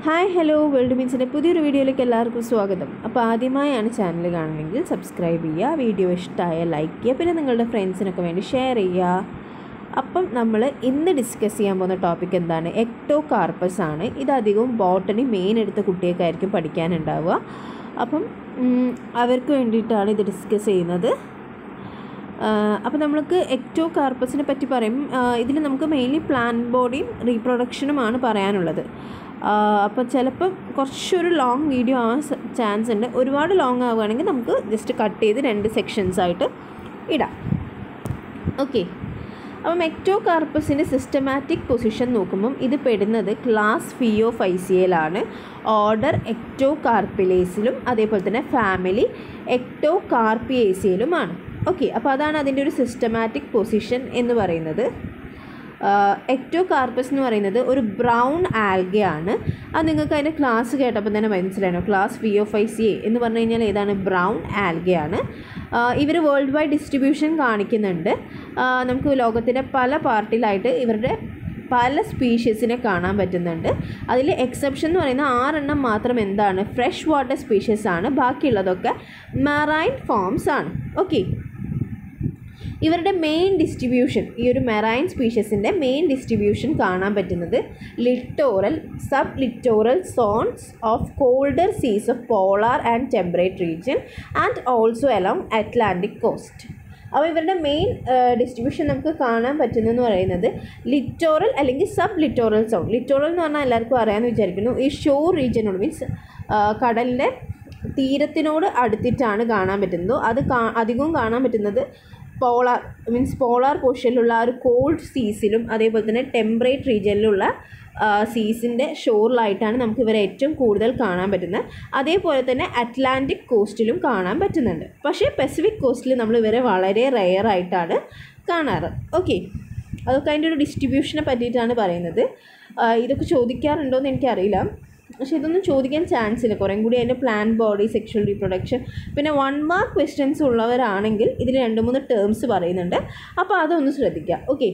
Hi hello world മീൻസിൻ്റെ പുതിയൊരു വീഡിയോയിലേക്ക് എല്ലാവർക്കും സ്വാഗതം അപ്പോൾ ആദ്യമായാണ് ചാനൽ കാണുന്നതെങ്കിൽ സബ്സ്ക്രൈബ് ചെയ്യുക വീഡിയോ ഇഷ്ടമായ ലൈക്ക് ചെയ്യുക പിന്നെ നിങ്ങളുടെ ഫ്രണ്ട്സിനൊക്കെ വേണ്ടി ഷെയർ ചെയ്യുക അപ്പം നമ്മൾ ഇന്ന് ഡിസ്കസ് ചെയ്യാൻ പോകുന്ന ടോപ്പിക് എന്താണ് എക്ടോ കാർപ്പസ് ആണ് ഇതധികവും ബോട്ടണി മെയിൻ എടുത്ത കുട്ടികൾക്കായിരിക്കും പഠിക്കാനുണ്ടാവുക അപ്പം ഉം, അവർക്ക് വേണ്ടിയിട്ടാണ് ഇത് ഡിസ്കസ് ചെയ്യുന്നത് അപ്പോൾ നമ്മൾക്ക് എക്ടോ കാർപ്പസിനെ പറ്റി പറയും ഇതിൽ നമുക്ക് മെയിൻലി പ്ലാൻ ബോഡിയും റീപ്രൊഡക്ഷനുമാണ് പറയാനുള്ളത് അപ്പോൾ ചിലപ്പം കുറച്ചൊരു ലോങ് വീഡിയോ ആവാൻ ചാൻസ് ഉണ്ട് ഒരുപാട് ലോങ് ആവുകയാണെങ്കിൽ നമുക്ക് ജസ്റ്റ് കട്ട് ചെയ്ത് രണ്ട് സെക്ഷൻസ് ആയിട്ട് ഇടാം ഓക്കെ അപ്പം എക്ടോ കാർപ്പസിൻ്റെ സിസ്റ്റമാറ്റിക് പൊസിഷൻ നോക്കുമ്പം ഇത് പെടുന്നത് ക്ലാസ് ഫിയോ ഫൈസിയയിലാണ് ഓർഡർ എക്ടോ കാർപ്പിലേസിലും അതേപോലെ തന്നെ ഫാമിലി എക്ടോ കാർപ്പിയേസിയയിലുമാണ് ഓക്കെ അപ്പോൾ അതാണ് അതിൻ്റെ ഒരു സിസ്റ്റമാറ്റിക് പൊസിഷൻ എന്ന് പറയുന്നത് എക്ടോ കാർപ്പസ് എന്ന് പറയുന്നത് ഒരു ബ്രൗൺ ആൽഗയാണ് അത് നിങ്ങൾക്ക് അതിൻ്റെ ക്ലാസ് കേട്ടപ്പോൾ തന്നെ മനസ്സിലാണോ class V of I C A എന്ന് പറഞ്ഞു കഴിഞ്ഞാൽ ഏതാണ് ബ്രൗൺ ആൽഗയാണ് ഇവർ വേൾഡ് വൈഡ് ഡിസ്ട്രിബ്യൂഷൻ കാണിക്കുന്നുണ്ട് ആ, നമുക്ക് ലോകത്തിൻ്റെ പല പാർട്ടിലായിട്ട് ഇവരുടെ പല സ്പീഷീസിനെ കാണാൻ പറ്റുന്നുണ്ട് അതിൽ എക്സെപ്ഷൻ എന്ന് പറയുന്ന ആറെണ്ണം മാത്രം എന്താണ് ഫ്രഷ് വാട്ടർ സ്പീഷീസ് ആണ് ബാക്കിയുള്ളതൊക്കെ മറൈൻ ഫോംസ് ആണ് ഓക്കെ ഇവരുടെ മെയിൻ ഡിസ്ട്രിബ്യൂഷൻ ഈ ഒരു മെറൈൻ സ്പീഷ്യസിൻ്റെ മെയിൻ ഡിസ്ട്രിബ്യൂഷൻ കാണാൻ പറ്റുന്നത് littoral sub littoral zones of colder seas of polar and temperate region and also along Atlantic coast അപ്പോൾ ഇവരുടെ മെയിൻ ഡിസ്ട്രിബ്യൂഷൻ നമുക്ക് കാണാൻ പറ്റുന്നതെന്ന് പറയുന്നത് ലിറ്റോറൽ അല്ലെങ്കിൽ സബ് ലിറ്റോറൽ സോൺ ലിറ്റോറൽ എന്ന് പറഞ്ഞാൽ എല്ലാവർക്കും അറിയാമെന്ന് വിചാരിക്കുന്നു ഈ ഷോർ റീജിയനോട് മീൻസ് കടലിൻ്റെ തീരത്തിനോട് അടുത്തിട്ടാണ് കാണാൻ പറ്റുന്നത് അത് കാ അധികവും കാണാൻ പറ്റുന്നത് പോളാർ മീൻസ് പോളാർ പോർഷനിലുള്ള ആ ഒരു കോൾഡ് സീസിലും അതേപോലെ തന്നെ ടെമ്പറേറ്റ് റീജിയനിലുള്ള സീസിൻ്റെ ഷോറിലായിട്ടാണ് നമുക്ക് ഇവരെ ഏറ്റവും കൂടുതൽ കാണാൻ പറ്റുന്നത് അതേപോലെ തന്നെ അറ്റ്ലാന്റിക് കോസ്റ്റിലും കാണാൻ പറ്റുന്നുണ്ട് പക്ഷേ പസഫിക് കോസ്റ്റിൽ നമ്മൾ ഇവരെ വളരെ റെയർ ആയിട്ടാണ് കാണാറ് ഓക്കെ അതൊക്കെ അതിൻ്റെ ഒരു ഡിസ്ട്രിബ്യൂഷനെ പറ്റിയിട്ടാണ് പറയുന്നത് ആ, ഇതൊക്കെ ചോദിക്കാറുണ്ടോയെന്ന് എനിക്കറിയില്ല പക്ഷേ ഇതൊന്നും ചോദിക്കാൻ ചാൻസ് ഇല്ല കുറേ കൂടി അതിൻ്റെ പ്ലാൻ ബോഡി സെക്ഷൽ റീപ്രൊഡക്ഷൻ പിന്നെ വൺ മാർക്ക് ക്വസ്റ്റ്യൻസ് ഉള്ളവരാണെങ്കിൽ ഇതിൽ രണ്ട് മൂന്ന് ടേംസ് പറയുന്നുണ്ട് അപ്പോൾ അതൊന്ന് ശ്രദ്ധിക്കുക ഓക്കെ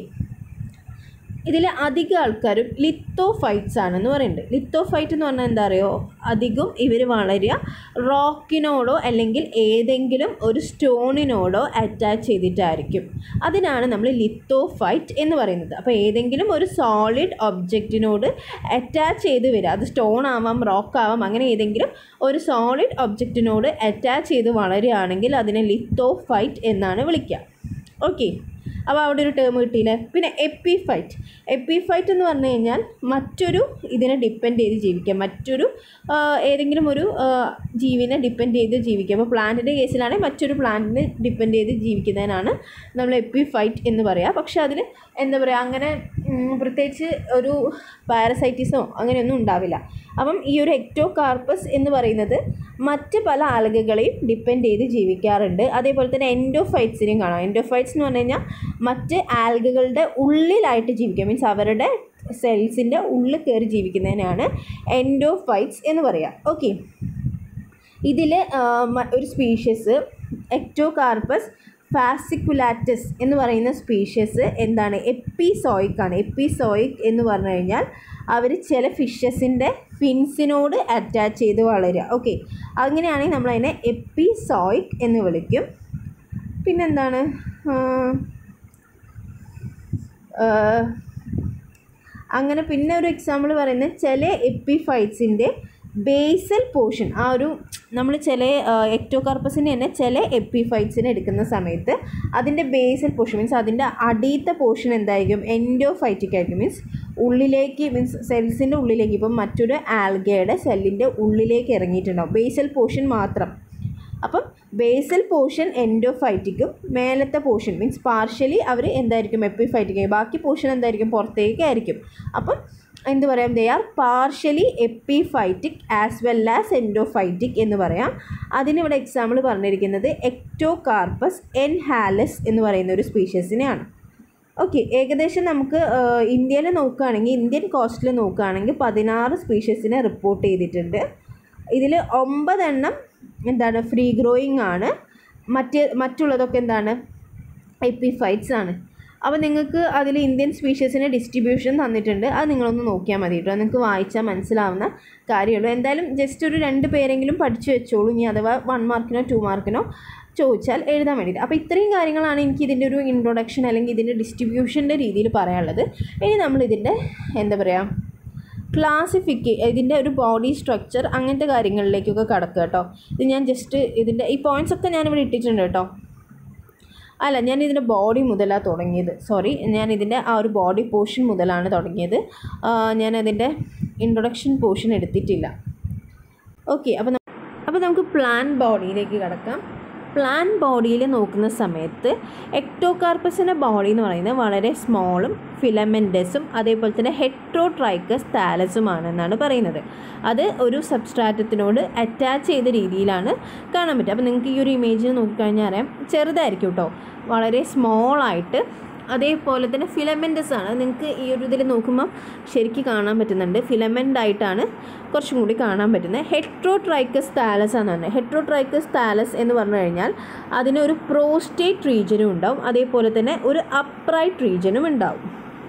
ഇതിൽ അധിക ആൾക്കാരും ലിത്തോഫൈറ്റ്സ് ആണെന്ന് പറയുന്നുണ്ട് ലിത്തോഫൈറ്റ് എന്ന് പറഞ്ഞാൽ എന്താ അറിയോ അധികം ഇവർ വളരുക റോക്കിനോടോ അല്ലെങ്കിൽ ഏതെങ്കിലും ഒരു സ്റ്റോണിനോടോ അറ്റാച്ച് ചെയ്തിട്ടായിരിക്കും അതിനാണ് നമ്മൾ ലിത്തോഫൈറ്റ് എന്ന് പറയുന്നത് അപ്പോൾ ഏതെങ്കിലും ഒരു സോളിഡ് ഒബ്ജക്റ്റിനോട് അറ്റാച്ച് ചെയ്ത് വരിക അത് സ്റ്റോൺ ആവാം റോക്ക് ആവാം അങ്ങനെ ഏതെങ്കിലും ഒരു സോളിഡ് ഒബ്ജക്റ്റിനോട് അറ്റാച്ച് ചെയ്ത് വളരുകയാണെങ്കിൽ അതിനെ ലിത്തോഫൈറ്റ് എന്നാണ് വിളിക്കുക ഓക്കെ അപ്പോൾ അവിടെ ഒരു ടേം കിട്ടിയില്ലേ പിന്നെ എപ്പിഫൈറ്റ് എപ്പിഫൈറ്റ് എന്ന് പറഞ്ഞു കഴിഞ്ഞാൽ മറ്റൊരു ഇതിനെ ഡിപ്പെൻഡ് ചെയ്ത് ജീവിക്കുക മറ്റൊരു ആ, ഏതെങ്കിലും ഒരു ആ, ജീവിനെ ഡിപ്പെൻഡ് ചെയ്ത് ജീവിക്കുക അപ്പോൾ പ്ലാന്റിൻ്റെ കേസിലാണെങ്കിൽ മറ്റൊരു പ്ലാന്റിനെ ഡിപ്പെൻഡ് ചെയ്ത് ജീവിക്കുന്നതിനാണ് നമ്മൾ എപ്പിഫൈറ്റ് എന്ന് പറയുക പക്ഷേ അതിൽ എന്താ പറയുക അങ്ങനെ ഉം, പ്രത്യേകിച്ച് ഒരു പാരസൈറ്റിസോ അങ്ങനെയൊന്നും ഉണ്ടാവില്ല അപ്പം ഈ ഒരു എക്ടോ കാർപ്പസ് എന്ന് പറയുന്നത് മറ്റ് പല ആൽഗകളെയും ഡിപ്പെൻഡ് ചെയ്ത് ജീവിക്കാറുണ്ട് അതേപോലെ തന്നെ എൻഡോഫൈറ്റ്സിനെയും കാണാം എൻഡോഫൈറ്റ്സ് എന്ന് പറഞ്ഞു കഴിഞ്ഞാൽ മറ്റ് ആൽഗകളുടെ ഉള്ളിലായിട്ട് ജീവിക്കുക മീൻസ് അവരുടെ സെൽസിൻ്റെ ഉള്ളിൽ കയറി ജീവിക്കുന്നതിനാണ് എൻഡോഫൈറ്റ്സ് എന്ന് പറയുക ഓക്കെ ഇതിൽ ഒരു സ്പീഷ്യസ് എക്ടോ കാർപ്പസ് ഫാസിക്കുലാറ്റസ് എന്ന് പറയുന്ന സ്പീഷ്യസ് എന്താണ് എപ്പിസോയിക് ആണ് എപ്പിസോയിക് എന്ന് പറഞ്ഞു കഴിഞ്ഞാൽ അവർ ചില ഫിഷസിൻ്റെ ഫിൻസിനോട് അറ്റാച്ച് ചെയ്ത് വളരുക ഓക്കെ അങ്ങനെയാണെങ്കിൽ നമ്മൾ അതിനെ എപ്പിസോയിക് എന്ന് വിളിക്കും പിന്നെന്താണ് ആ, ആ, അങ്ങനെ പിന്നെ ഒരു എക്സാമ്പിൾ പറയുന്നത് ചില എപ്പിഫൈറ്റ്സിൻ്റെ ബേസൽ പോർഷൻ ആ ഒരു നമ്മൾ ചില എക്ടോകാർപ്പസിന് തന്നെ ചില എപ്പിഫൈറ്റ്സിനെ എടുക്കുന്ന സമയത്ത് അതിൻ്റെ ബേസൽ പോർഷൻ മീൻസ് അതിൻ്റെ അടിയത്തെ പോർഷൻ എന്തായിരിക്കും എൻഡോഫൈറ്റിക് ആയിരിക്കും മീൻസ് ഉള്ളിലേക്ക് മീൻസ് സെൽസിൻ്റെ ഉള്ളിലേക്ക് ഇപ്പം മറ്റൊരു ആൽഗയുടെ സെല്ലിൻ്റെ ഉള്ളിലേക്ക് ഇറങ്ങിയിട്ടുണ്ടാവും ബേസൽ പോർഷൻ മാത്രം അപ്പം ബേസൽ പോർഷൻ എൻഡോഫൈറ്റിക്കും മേലത്തെ പോർഷൻ മീൻസ് പാർഷ്യലി അവർ എന്തായിരിക്കും എപ്പിഫൈറ്റിക് ബാക്കി പോർഷൻ എന്തായിരിക്കും പുറത്തേക്കായിരിക്കും അപ്പം എന്ത് പറയാം they are partially epiphytic as well as endophytic എന്ന് പറയാം അതിനിവിടെ എക്സാമ്പിൾ പറഞ്ഞിരിക്കുന്നത് എക്ടോകാർപ്പസ് എൻ ഹാലസ് എന്ന് പറയുന്ന ഒരു സ്പീഷ്യസിനെയാണ് ഓക്കെ ഏകദേശം നമുക്ക് ഇന്ത്യയിൽ നോക്കുകയാണെങ്കിൽ ഇന്ത്യൻ കോസ്റ്റിൽ നോക്കുകയാണെങ്കിൽ പതിനാറ് സ്പീഷ്യസിനെ റിപ്പോർട്ട് ചെയ്തിട്ടുണ്ട് ഇതിൽ ഒമ്പതെണ്ണം എന്താണ് ഫ്രീ ഗ്രോയിങ് ആണ് മറ്റ് മറ്റുള്ളതൊക്കെ എന്താണ് എപ്പിഫൈറ്റ്സ് ആണ് അപ്പോൾ നിങ്ങൾക്ക് അതിൽ ഇന്ത്യൻ സ്പീഷീസിൻ്റെ ഡിസ്ട്രിബ്യൂഷൻ തന്നിട്ടുണ്ട് അത് നിങ്ങളൊന്ന് നോക്കിയാൽ മതി കേട്ടോ നിങ്ങൾക്ക് വായിച്ചാൽ മനസ്സിലാവുന്ന കാര്യമുള്ളൂ എന്തായാലും ജസ്റ്റ് ഒരു രണ്ട് പേരെങ്കിലും പഠിച്ചു വെച്ചോളൂ ഇനി അഥവാ വൺ മാർക്കിനോ ടു മാർക്കിനോ ചോദിച്ചാൽ എഴുതാൻ വേണ്ടിയിട്ട് അപ്പോൾ ഇത്രയും കാര്യങ്ങളാണ് എനിക്ക് ഇതിൻ്റെ ഒരു ഇൻട്രൊഡക്ഷൻ അല്ലെങ്കിൽ ഇതിൻ്റെ ഡിസ്ട്രിബ്യൂഷൻ്റെ രീതിയിൽ പറയാനുള്ളത് ഇനി നമ്മൾ ഇതിൻ്റെ എന്താ പറയുക ക്ലാസിഫിക്ക് ഇതിൻ്റെ ഒരു ബോഡി സ്ട്രക്ചർ അങ്ങനത്തെ കാര്യങ്ങളിലേക്കൊക്കെ കടക്കുക കേട്ടോ ഇത് ഞാൻ ജസ്റ്റ് ഇതിൻ്റെ ഈ പോയിൻറ്റ്സ് ഒക്കെ ഞാനിവിടെ ഇട്ടിട്ടുണ്ട് കേട്ടോ അല്ല ഞാൻ ഇതിൻ്റെ ബോഡി മുതലാണ് തുടങ്ങിയത് സോറി ഞാൻ ഇതിൻ്റെ ആ ഒരു ബോഡി പോർഷൻ മുതലാണ് തുടങ്ങിയത് ഞാൻ അതിൻ്റെ ഇൻട്രൊഡക്ഷൻ പോർഷൻ എടുത്തിട്ടില്ല ഓക്കെ അപ്പോൾ അപ്പോൾ നമുക്ക് പ്ലാൻ ബോഡിയിലേക്ക് കിടക്കാം പ്ലാൻ ബോഡിയിൽ നോക്കുന്ന സമയത്ത് എക്ടോകാർപ്പസിൻ്റെ ബോഡി എന്ന് പറയുന്നത് വളരെ സ്മോളും ഫിലമെൻറ്റസും അതേപോലെ തന്നെ ഹെട്രോട്രൈക്കസ് താലസുമാണെന്നാണ് പറയുന്നത് അത് ഒരു സബ്സ്ട്രാറ്റത്തിനോട് അറ്റാച്ച് ചെയ്ത രീതിയിലാണ് കാണാൻ പറ്റുക അപ്പോൾ നിങ്ങൾക്ക് ഈ ഒരു ഇമേജ് നോക്കിക്കഴിഞ്ഞാൽ അറിയാം ചെറുതായിരിക്കും കേട്ടോ വളരെ സ്മോളായിട്ട് അതേപോലെ തന്നെ ഫിലമെൻറ്റസ് ആണ് നിങ്ങൾക്ക് ഈ ഒരു ഇതിൽ നോക്കുമ്പോൾ ശരിക്കും കാണാൻ പറ്റുന്നുണ്ട് ഫിലമെൻ്റ് ആയിട്ടാണ് കുറച്ചും കൂടി കാണാൻ പറ്റുന്നത് ഹെട്രോട്രൈക്കസ് താലസ് എന്ന് പറഞ്ഞത് ഹെട്രോട്രൈക്കസ് താലസ് എന്ന് പറഞ്ഞു കഴിഞ്ഞാൽ അതിന് ഒരു പ്രോസ്റ്റേറ്റ് റീജനും ഉണ്ടാവും അതേപോലെ തന്നെ ഒരു അപ്രൈറ്റ് റീജനും ഉണ്ടാവും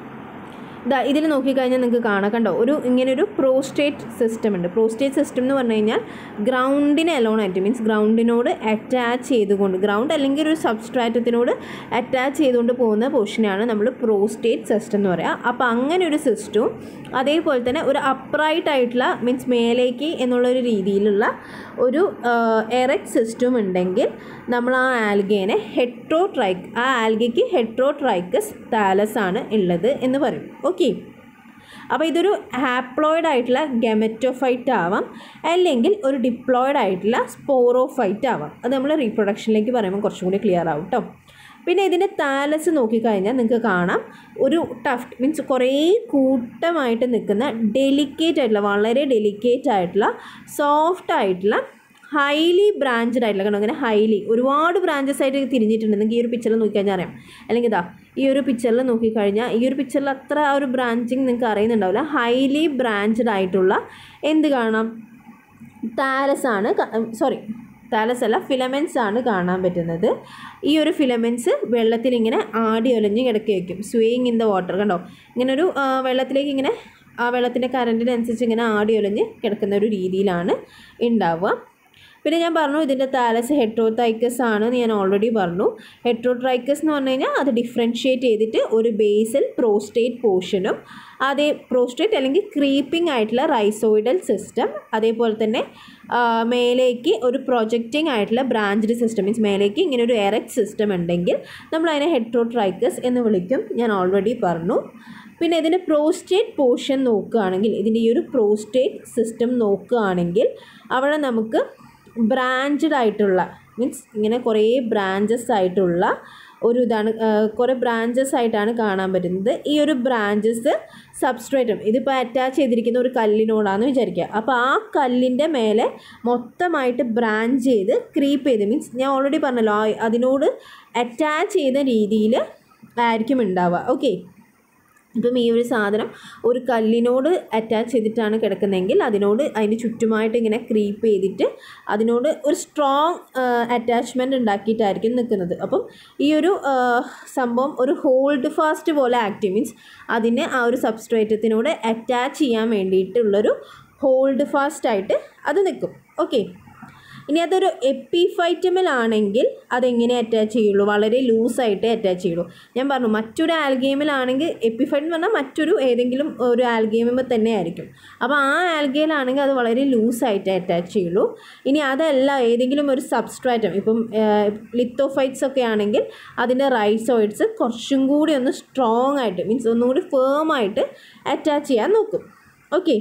ഇതാ ഇതിൽ നോക്കിക്കഴിഞ്ഞാൽ നിങ്ങൾക്ക് കാണാൻ കണ്ടോ ഒരു ഇങ്ങനെ ഒരു പ്രോസ്റ്റേറ്റ് സിസ്റ്റം ഉണ്ട് പ്രോസ്റ്റേറ്റ് സിസ്റ്റം എന്ന് പറഞ്ഞു കഴിഞ്ഞാൽ ഗ്രൗണ്ടിനെ അലോൺ ആയിട്ട് മീൻസ് ഗ്രൗണ്ടിനോട് അറ്റാച്ച് ചെയ്തുകൊണ്ട് ഗ്രൗണ്ട് അല്ലെങ്കിൽ ഒരു സബ്സ്ട്രാറ്റത്തിനോട് അറ്റാച്ച് ചെയ്തുകൊണ്ട് പോകുന്ന പോർഷനാണ് നമ്മൾ പ്രോസ്റ്റേറ്റ് സിസ്റ്റം എന്ന് പറയുക അപ്പോൾ അങ്ങനെ ഒരു സിസ്റ്റവും അതേപോലെ തന്നെ ഒരു അപ്രൈറ്റ് ആയിട്ടുള്ള മീൻസ് മേലേക്ക് എന്നുള്ളൊരു രീതിയിലുള്ള ഒരു എറക്റ്റ് സിസ്റ്റം ഉണ്ടെങ്കിൽ നമ്മൾ ആ ആൽഗേനെ ഹെട്രോട്രൈക്ക് ആ ആൽഗയ്ക്ക് ഹെട്രോട്രൈക്കസ് താലസ് ആണ് ഉള്ളത് എന്ന് പറയും ഓക്കെ അപ്പോൾ ഇതൊരു ഹാപ്ലോയിഡ് ആയിട്ടുള്ള ഗെമറ്റോഫൈറ്റ് ആവാം അല്ലെങ്കിൽ ഒരു ഡിപ്ലോയിഡ് ആയിട്ടുള്ള സ്പോറോഫൈറ്റ് ആവാം അത് നമ്മൾ റീപ്രൊഡക്ഷനിലേക്ക് പറയുമ്പോൾ കുറച്ചും കൂടി ക്ലിയർ ആവും കേട്ടോ പിന്നെ ഇതിൻ്റെ താലസ് നോക്കിക്കഴിഞ്ഞാൽ നിങ്ങൾക്ക് കാണാം ഒരു ടഫ്റ്റ് മീൻസ് കുറേ കൂട്ടമായിട്ട് നിൽക്കുന്ന ഡെലിക്കേറ്റ് ആയിട്ടുള്ള വളരെ ഡെലിക്കേറ്റ് ആയിട്ടുള്ള സോഫ്റ്റ് ആയിട്ടുള്ള ഹൈലി ബ്രാഞ്ചഡ് ആയിട്ടുള്ള കാരണം അങ്ങനെ ഹൈലി ഒരുപാട് ബ്രാഞ്ചസ് ആയിട്ട് തിരിഞ്ഞിട്ടുണ്ട് നിങ്ങൾക്ക് ഈ ഒരു പിക്ചറിൽ നോക്കിക്കഴിഞ്ഞാൽ അറിയാം അല്ലെങ്കിൽ ഇതാ ഈ ഒരു പിക്ചറിൽ നോക്കിക്കഴിഞ്ഞാൽ ഈ ഒരു പിക്ചറിൽ അത്ര ആ ഒരു ബ്രാഞ്ചിങ് നിങ്ങൾക്ക് അറിയുന്നുണ്ടാവില്ല ഹൈലി ബ്രാഞ്ചഡ് ആയിട്ടുള്ള എന്ത് കാണാം താലസ് ആണ് സോറി താലസ് അല്ല ഫിലമെൻസ് ആണ് കാണാൻ പറ്റുന്നത് ഈ ഒരു ഫിലമെൻസ് വെള്ളത്തിൽ ഇങ്ങനെ ആടി ഒലഞ്ഞ് കിടക്കുകയായിരിക്കും സ്വേയിങ് ഇൻ ദ വാട്ടർ കണ്ടോ ഇങ്ങനെ ഒരു വെള്ളത്തിലേക്ക് ഇങ്ങനെ ആ വെള്ളത്തിൻ്റെ കറൻറ്റിനനുസരിച്ച് ഇങ്ങനെ ആടി ഒലഞ്ഞ് കിടക്കുന്ന ഒരു രീതിയിലാണ് ഉണ്ടാവുക പിന്നെ ഞാൻ പറഞ്ഞു ഇതിൻ്റെ താലസ് ഹെട്രോത്രൈക്കസ് ആണ് എന്ന് ഞാൻ ഓൾറെഡി പറഞ്ഞു ഹെട്രോട്രൈക്കസ് എന്ന് പറഞ്ഞു കഴിഞ്ഞാൽ അത് ഡിഫറൻഷ്യേറ്റ് ചെയ്തിട്ട് ഒരു ബേസൽ പ്രോസ്റ്റേറ്റ് പോർഷനും അതേ പ്രോസ്റ്റേറ്റ് അല്ലെങ്കിൽ ക്രീപ്പിംഗ് ആയിട്ടുള്ള റൈസോയിഡൽ സിസ്റ്റം അതേപോലെ തന്നെ മേലേക്ക് ഒരു പ്രൊജക്റ്റിംഗ് ആയിട്ടുള്ള ബ്രാഞ്ച്ഡ് സിസ്റ്റം മീൻസ് മേലേക്ക് ഇങ്ങനെ ഒരു എറക്റ്റ് സിസ്റ്റം ഉണ്ടെങ്കിൽ നമ്മൾ അതിനെ ഹെട്രോട്രൈക്കസ് എന്ന് വിളിക്കും ഞാൻ ഓൾറെഡി പറഞ്ഞു പിന്നെ ഇതിൻ്റെ പ്രോസ്റ്റേറ്റ് പോർഷൻ നോക്കുകയാണെങ്കിൽ ഇതിൻ്റെ ഈ ഒരു പ്രോസ്റ്റേറ്റ് സിസ്റ്റം നോക്കുകയാണെങ്കിൽ അവിടെ നമുക്ക് ബ്രാഞ്ചഡ് ആയിട്ടുള്ള മീൻസ് ഇങ്ങനെ കുറേ ബ്രാഞ്ചസ് ആയിട്ടുള്ള ഒരു ഇതാണ് കുറേ ബ്രാഞ്ചസ് ആയിട്ടാണ് കാണാൻ പറ്റുന്നത് ഈ ഒരു ബ്രാഞ്ചസ് സബ്സ്ട്രേറ്റും ഇതിപ്പോൾ അറ്റാച്ച് ചെയ്തിരിക്കുന്ന ഒരു കല്ലിനോടാണെന്ന് വിചാരിക്കുക അപ്പോൾ ആ കല്ലിൻ്റെ മേലെ മൊത്തമായിട്ട് ബ്രാഞ്ച് ചെയ്ത് ക്രീപ്പ് ചെയ്ത് മീൻസ് ഞാൻ ഓൾറെഡി പറഞ്ഞല്ലോ അതിനോട് അറ്റാച്ച് ചെയ്ത രീതിയിൽ ആയിരിക്കും ഉണ്ടാവുക ഓക്കെ ഇപ്പം ഈ ഒരു സാധനം ഒരു കല്ലിനോട് അറ്റാച്ച് ചെയ്തിട്ടാണ് കിടക്കുന്നതെങ്കിൽ അതിനോട് അതിന് ചുറ്റുമായിട്ട് ഇങ്ങനെ ക്രീപ്പ് ചെയ്തിട്ട് അതിനോട് ഒരു സ്ട്രോങ് അറ്റാച്ച്മെൻറ്റ് ഉണ്ടാക്കിയിട്ടായിരിക്കും നിൽക്കുന്നത് അപ്പം ഈ ഒരു സംഭവം ഒരു ഹോൾഡ് ഫാസ്റ്റ് പോലെ ആക്ട് മീൻസ് അതിനെ ആ ഒരു സബ്സ്ട്രേറ്റത്തിനോട് അറ്റാച്ച് ചെയ്യാൻ വേണ്ടിയിട്ടുള്ളൊരു ഹോൾഡ് ഫാസ്റ്റ് ആയിട്ട് അത് നിൽക്കും ഓക്കെ ഇനി അതൊരു എപ്പിഫൈറ്റമൽ ആണെങ്കിൽ അതെങ്ങനെ അറ്റാച്ച് ചെയ്യുള്ളൂ വളരെ ലൂസായിട്ട് അറ്റാച്ച് ചെയ്യുള്ളൂ ഞാൻ പറഞ്ഞു മറ്റൊരു ആൽഗേമിലാണെങ്കിൽ എപ്പിഫൈറ്റ് എന്ന് പറഞ്ഞാൽ മറ്റൊരു ഏതെങ്കിലും ഒരു ആൽഗേമിൽ തന്നെ ആയിരിക്കും അപ്പോൾ ആ ആൽഗയിലാണെങ്കിൽ അത് വളരെ ലൂസായിട്ട് അറ്റാച്ച് ചെയ്യുള്ളൂ ഇനി അതല്ല ഏതെങ്കിലും ഒരു സബ്സ്ട്രാറ്റം ഇപ്പം ലിത്തോഫൈറ്റ്സ് ഒക്കെ ആണെങ്കിൽ അതിൻ്റെ റൈസോയിഡ്സ് കുറച്ചും കൂടി ഒന്ന് സ്ട്രോങ് ആയിട്ട് മീൻസ് ഒന്നും കൂടി ഫേം ആയിട്ട് അറ്റാച്ച് ചെയ്യാൻ നോക്കും ഓക്കെ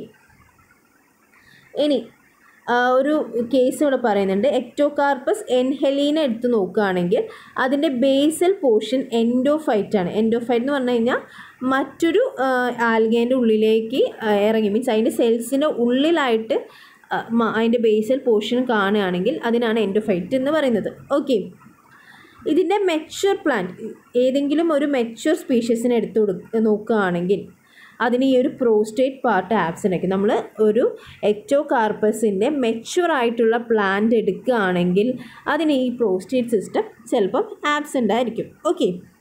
ഇനി ഒരു കേസ് ഇവിടെ പറയുന്നുണ്ട് എക്ടോകാർപ്പസ് എൻഹെലീന എടുത്ത് നോക്കുകയാണെങ്കിൽ അതിൻ്റെ ബേസൽ പോർഷൻ എൻഡോഫൈറ്റ് ആണ് എൻഡോഫൈറ്റ് എന്ന് പറഞ്ഞു കഴിഞ്ഞാൽ മറ്റൊരു ആൽഗേൻ്റെ ഉള്ളിലേക്ക് ഇറങ്ങി മീൻസ് അതിൻ്റെ സെൽസിൻ്റെ ഉള്ളിലായിട്ട് അതിൻ്റെ ബേസൽ പോർഷൻ കാണുകയാണെങ്കിൽ അതിനാണ് എൻഡോഫൈറ്റ് എന്ന് പറയുന്നത് ഓക്കെ ഇതിൻ്റെ മെച്യൂർ പ്ലാന്റ് ഏതെങ്കിലും ഒരു മെച്യൂർ സ്പീഷ്യസിനെ എടുത്ത് കൊടു നോക്കുകയാണെങ്കിൽ അതിന് ഈ ഒരു പ്രോസ്റ്റേറ്റ് പാർട്ട് ആബ്സെൻ്റ് ആയിരിക്കും നമ്മൾ ഒരു എക്ടോ കാർപ്പസിൻ്റെ മെച്യൂർ ആയിട്ടുള്ള പ്ലാന്റ് എടുക്കുകയാണെങ്കിൽ അതിന് ഈ പ്രോസ്റ്റേറ്റ് സിസ്റ്റം ചിലപ്പം ആബ്സെൻ്റ് ആയിരിക്കും ഓക്കെ